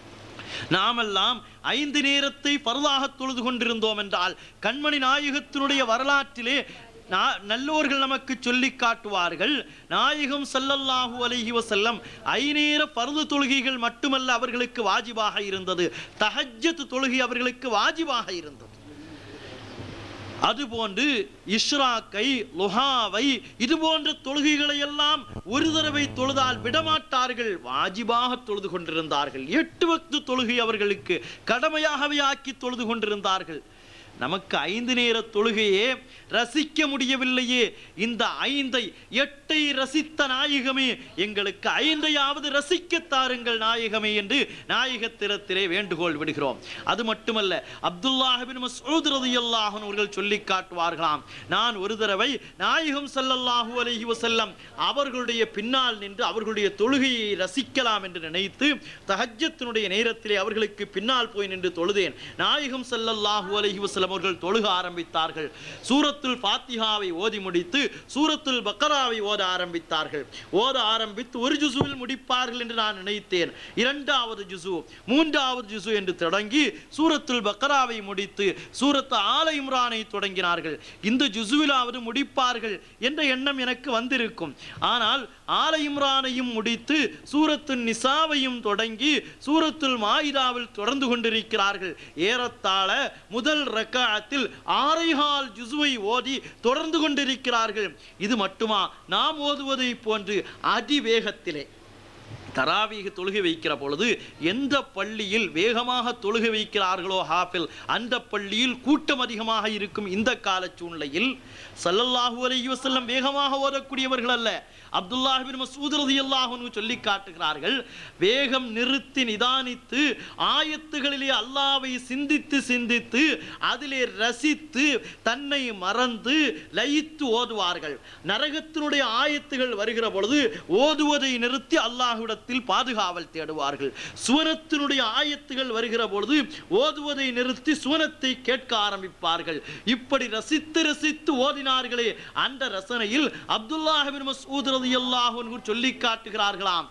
நாமெல்லாம் ஐந்து நேரத்தை பரதாக தொழுது கொண்டிருந்தோம் என்றால் கண்மணி நாயகத்தினுடைய வரலாற்றிலே நா- நல்லோர்கள் நமக்கு சொல்லி காட்டுவார்கள் நாயகம் ஸல்லல்லாஹு அலைஹி வஸல்லம் ஐநேர பருது தொழுகைகள் மட்டுமல்ல அவர்களுக்கு வாஜிபாக இருந்தது தஹஜ்ஜத் தொழுகை அவர்களுக்கு வாஜிபாக இருந்தது அதுபோன்று இஷ்ராக்கை லுஹாவை இது போன்ற தொழுகைகளை எல்லாம் ஒரு தடவை தொழுதால் விடமாட்டார்கள் வாஜிபாக தொழுது கொண்டிருந்தார்கள் எட்டு வக்து தொழுகை அவர்களுக்கு கடமையாகவே ஆக்கி தொழுது கொண்டிருந்தார்கள் நமக்கு ஐந்து நேர தொழுகையே ரசிக்க முடியவில்லையே இந்த ஐந்தை எட்டை ரசித்த நாயகமே எங்களுக்கு ஐந்தையாவது ரசிக்க தாருங்கள் நாயகமே என்று நாயகத்திரத்திலே வேண்டுகோள் விடுகிறோம் அது மட்டுமல்ல அப்துல்லாஹிபின் மஸ்ஊத் ரலியல்லாஹு அன்ஹு அவர்கள் சொல்லி காட்டுவார்களாம் நான் ஒரு தடவை நாயகம் ஸல்லல்லாஹு அலைஹி வஸல்லம் அவர்களுடைய பின்னால் நின்று அவர்களுடைய தொழுகையை ரசிக்கலாம் என்று நினைத்து தஹஜ்ஜத்தினுடைய நேரத்திலே அவர்களுக்கு பின்னால் போய் நின்று தொழுதேன் நாயகம் ஸல்லல்லாஹு அலைஹி வஸல்லம் அவர்கள் தொழுக ஆரம்பித்தார்கள் சூரத்துல் ஃபாத்திஹாவை ஓதி முடித்து சூரத்துல் பக்கராவை ஓத ஆரம்பித்தார்கள் ஓத ஆரம்பித்து ஒரு ஜுசுவில் முடிப்பார்கள் என்று நான் நினைத்தேன் இரண்டாவது ஜுசு மூன்றாவது ஜுசு என்று தொடங்கி சூரத்துல் பக்கராவை முடித்து சூரத்து ஆல இம்ரானை தொடங்கினார்கள் இந்த ஜுசுவிலாவது முடிப்பார்கள் என்ற எண்ணம் எனக்கு வந்திருக்கும் ஆனால் ஆல இம்ரானையும் முடித்து சூரத்து நிசாவையும் தொடங்கி சூரத்துல் மாயிதாவில் தொடர்ந்து கொண்டிருக்கிறார்கள் ஏறத்தாழ முதல் ரக்காத்தில் ஆரைகால் ஜுசுவை ஓதி தொடர்ந்து கொண்டிருக்கிறார்கள் இது மட்டுமா நாம் ஓதுவதை போன்று அதிவேகத்திலே தராவீக தொழுகை வைக்கிற பொழுது எந்த பள்ளியில் வேகமாக தொழுகை வைக்கிறார்களோ ஹாஃபில் அந்த பள்ளியில் கூட்டம் அதிகமாக இருக்கும் இந்த கால சூழ்நிலையில் ஸல்லல்லாஹு அலைஹி வஸல்லம் வேகமாக ஓதக்கூடியவர்கள் அல்ல அப்துல்லாஹ் பின் மஸ்ஊத் ரலியல்லாஹு அன்ஹு சொல்லி காட்டுகிறார்கள் வேகம் நிறுத்தி நிதானித்து ஆயத்துகளிலே அல்லாவை சிந்தித்து சிந்தித்து அதிலே ரசித்து தன்னை மறந்து லயித்து ஓதுவார்கள் நரகத்தினுடைய ஆயத்துகள் வருகிற பொழுது ஓதுவதை நிறுத்தி அல்லாஹ்விடத்தில் பாதுகாவல் தேடுவார்கள் சுவனத்தினுடைய ஆயத்துகள் வருகிற பொழுது ஓதுவதை நிறுத்தி சுவனத்தை கேட்க ஆரம்பிப்பார்கள் இப்படி ரசித்து ரசித்து ஓதினார்களே அந்த ரசனையில் அப்துல்லாஹிபின் மஸ்ஊத் ரலியல்லாஹு அன்ஹு சொல்லி காட்டுகிறார்களாம்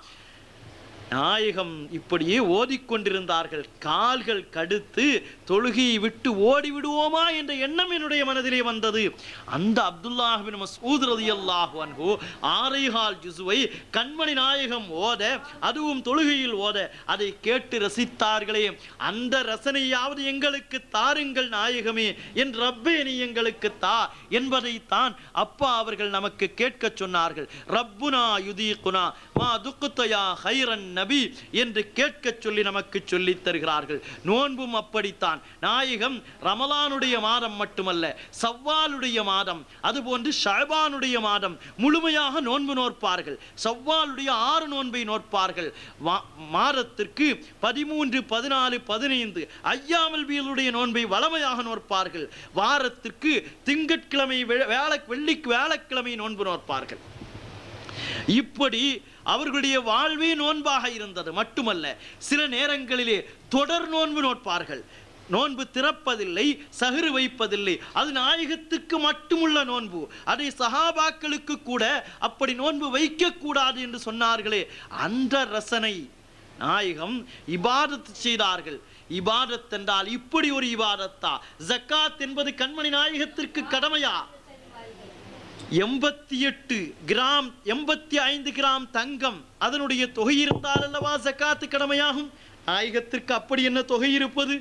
நாயகம் இப்படியே ஓதிக்கொண்டிருந்தார்கள் கால்கள் கடுத்து தொழுகையை விட்டு ஓடி விடுவோமா என்ற எண்ணம் என்னுடைய மனதிலே வந்தது அந்த அப்துல்லாஹிபின் மஸ்ஊத் ரலியல்லாஹு அன்ஹு ஆரைகால் ஜுசுவை கண்மணி நாயகம் ஓத அதுவும் தொழுகையில் ஓத அதை கேட்டு ரசித்தார்களே அந்த ரசனையாவது எங்களுக்கு தாருங்கள் நாயகமே என் ரப்பே நீ எங்களுக்கு தா என்பதைத்தான் அப்பா அவர்கள் நமக்கு கேட்கச் சொன்னார்கள் ரப்புனா யுதீகுனா மா துக்குத்தயா ஹைரன் நபி என்று கேட்கச் சொல்லி நமக்கு சொல்லித் தருகிறார்கள் நோன்பும் அப்படித்தான் சொல்கிறான் நாயகம் ரமலானுடைய மாதம் மட்டுமல்ல சவ்வாலுடைய மாதம் அதுபோன்று ஷாபானுடைய மாதம் முழுமையாக நோன்பு நோற்பார்கள் சவ்வாலுடைய ஆறு நோன்பை நோற்பார்கள் வா- மாதத்திற்கு பதிமூன்று பதினாலு பதினைந்து ஐயாமல் வீலுடைய நோன்பை வளமையாக நோற்பார்கள் வாரத்திற்கு திங்கட்கிழமை வே- வேள வெள்ளிக்கு வேளக்கிழமை நோன்பு நோற்பார்கள் இப்படி அவர்களுடைய வாழ்வே நோன்பாக இருந்தது மட்டுமல்ல சில நேரங்களிலே தொடர் நோன்பு நோட்பார்கள் நோன்பு திறப்பதில்லை சகுறு வைப்பதில்லை அது நாயகத்துக்கு மட்டுமுள்ள நோன்பு அதை சஹாபாக்களுக்கு கூட அப்படி நோன்பு வைக்கக்கூடாது என்று சொன்னார்களே அந்த ரசனை நாயகம் இபாதத் செய்தார்கள் இபாதத் என்றால் இப்படி ஒரு இபாதத்தா ஜக்காத் என்பது கண்மணி நாயகத்திற்கு கடமையா எண்பத்தி எட்டு கிராம் எண்பத்தி ஐந்து கிராம் தங்கம் அதனுடைய தொகை இருந்தால் அல்லவா ஜக்காத்து கடமையாகும் நாயகத்திற்கு அப்படி என்ன தொகை இருப்பது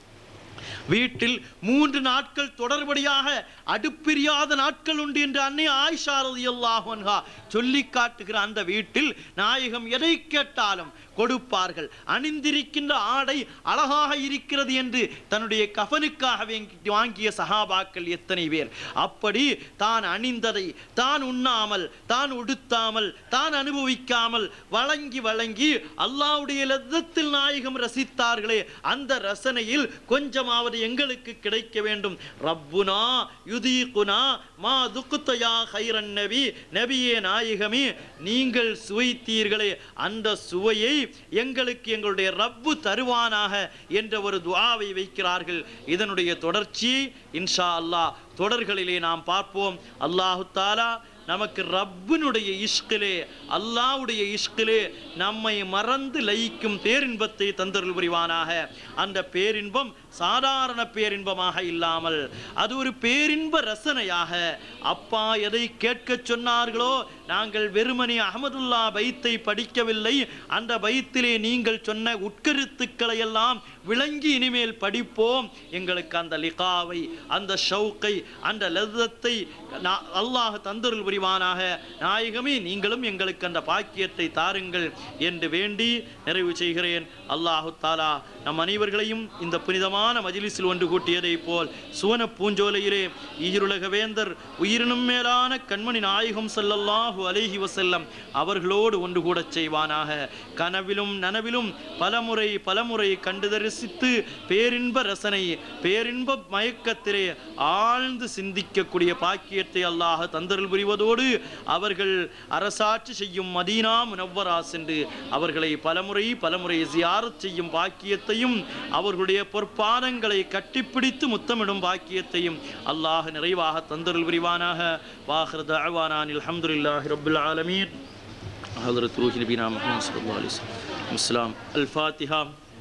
வீட்டில் மூன்று நாட்கள் தொடர்படியாக அடுப்பிரியாத நாட்கள் உண்டு என்று அன்னை ஆயிஷா ரலியல்லாஹு அன்ஹா சொல்லி காட்டுகிற அந்த வீட்டில் நாயகம் எதை கேட்டாலும் கொடுப்பார்கள் அணிந்திருக்கின்ற ஆடை அழகாக இருக்கிறது என்று தன்னுடைய கஃனுக்காக வாங்கி- வாங்கிய சஹாபாக்கள் எத்தனை பேர் அப்படி தான் அணிந்ததை தான் உண்ணாமல் தான் உடுத்தாமல் தான் அனுபவிக்காமல் வழங்கி வழங்கி அல்லாஹ்வுடைய லத்தத்தில் நாயகம் ரசித்தார்களே அந்த ரசனையில் கொஞ்சமாவது எங்களுக்கு கிடைக்க வேண்டும் ரப்புனா யுதீகுனா மா துக்குத்தயா ஹைரன் நபி நபியே நாயகமே நீங்கள் சுவைத்தீர்களே அந்த சுவையை எங்களுக்கு எங்களுடைய ரப்பு தருவானாக என்ற ஒரு துஆவை வைக்கிறார்கள் இதனுடைய தொடர்ச்சியை இன்ஷா அல்லாஹ் தொடர்களிலே நாம் பார்ப்போம் அல்லாஹு தாலா நமக்கு ரப்பினுடைய இஷ்கிலே அல்லாஹ்வுடைய இஷ்கிலே நம்மை மறந்து லயிக்கும் பேரின்பத்தை தந்தருள் புரிவானாக அந்த பேரின்பம் சாதாரண பேரின்பமாக இல்லாமல் அது ஒரு பேரின்ப ரசனையாக அப்பா எதை கேட்கச் சொன்னார்களோ நாங்கள் வெறுமனே அகமதுல்லா பைத்தை படிக்கவில்லை அந்த பைத்திலே நீங்கள் சொன்ன உட்கருத்துக்களை எல்லாம் விளங்கி இனிமேல் படிப்போம் எங்களுக்கு அந்த லிகாவை அந்த ஷவுக்கை அந்த லzzத்தை நா- அல்லாஹ் தந்தருள் புரிவானாக நாயகமே நீங்களும் எங்களுக்கு அந்த பாக்கியத்தை தாருங்கள் என்று வேண்டி நிறைவு செய்கிறேன் அல்லாஹு தாலா நம் அனைவர்களையும் இந்த புனிதமான மஜ்லிஸில் ஒன்று கூட்டியதைப் போல் சுவன பூஞ்சோலையிலே ஈருலக வேந்தர் உயிரினும் மேலான கண்மணி நாயகம் ஸல்லல்லாஹு அலைஹி வஸல்லம் அவர்களோடு ஒன்று கூடச் செய்வானாக கனவிலும் நனவிலும் பலமுறை பலமுறை கண்டு தரிசித்து பேரின்ப ரசனை பேரின்ப மயக்கத்திலே ஆழ்ந்து சிந்திக்கக்கூடிய பாக்கியத்தை அல்லாஹ் தந்தருள் புரிவதோடு அவர்கள் அரசாட்சி செய்யும் மதீனா முனவ்வரா சென்று அவர்களை பலமுறை பலமுறை ஜியாரத் செய்யும் பாக்கியத்தையும் அவர்களுடைய பொற்பாதங்களை கட்டிப்பிடித்து முத்தமிடும் பாக்கியத்தையும் அல்லாஹ் நிறைவாக தந்தருள் புரிவானாக வாஹர் தஅவானான் அல்ஹம்துலில்லாஹி ரப்பில் ஆலமீன் ஹதரத் ரூஹி நபீனா முஹம்மது ஸல்லல்லாஹு அலைஹி வஸல்லம் அஸ்ஸலாம் அல் ஃபாத்திஹா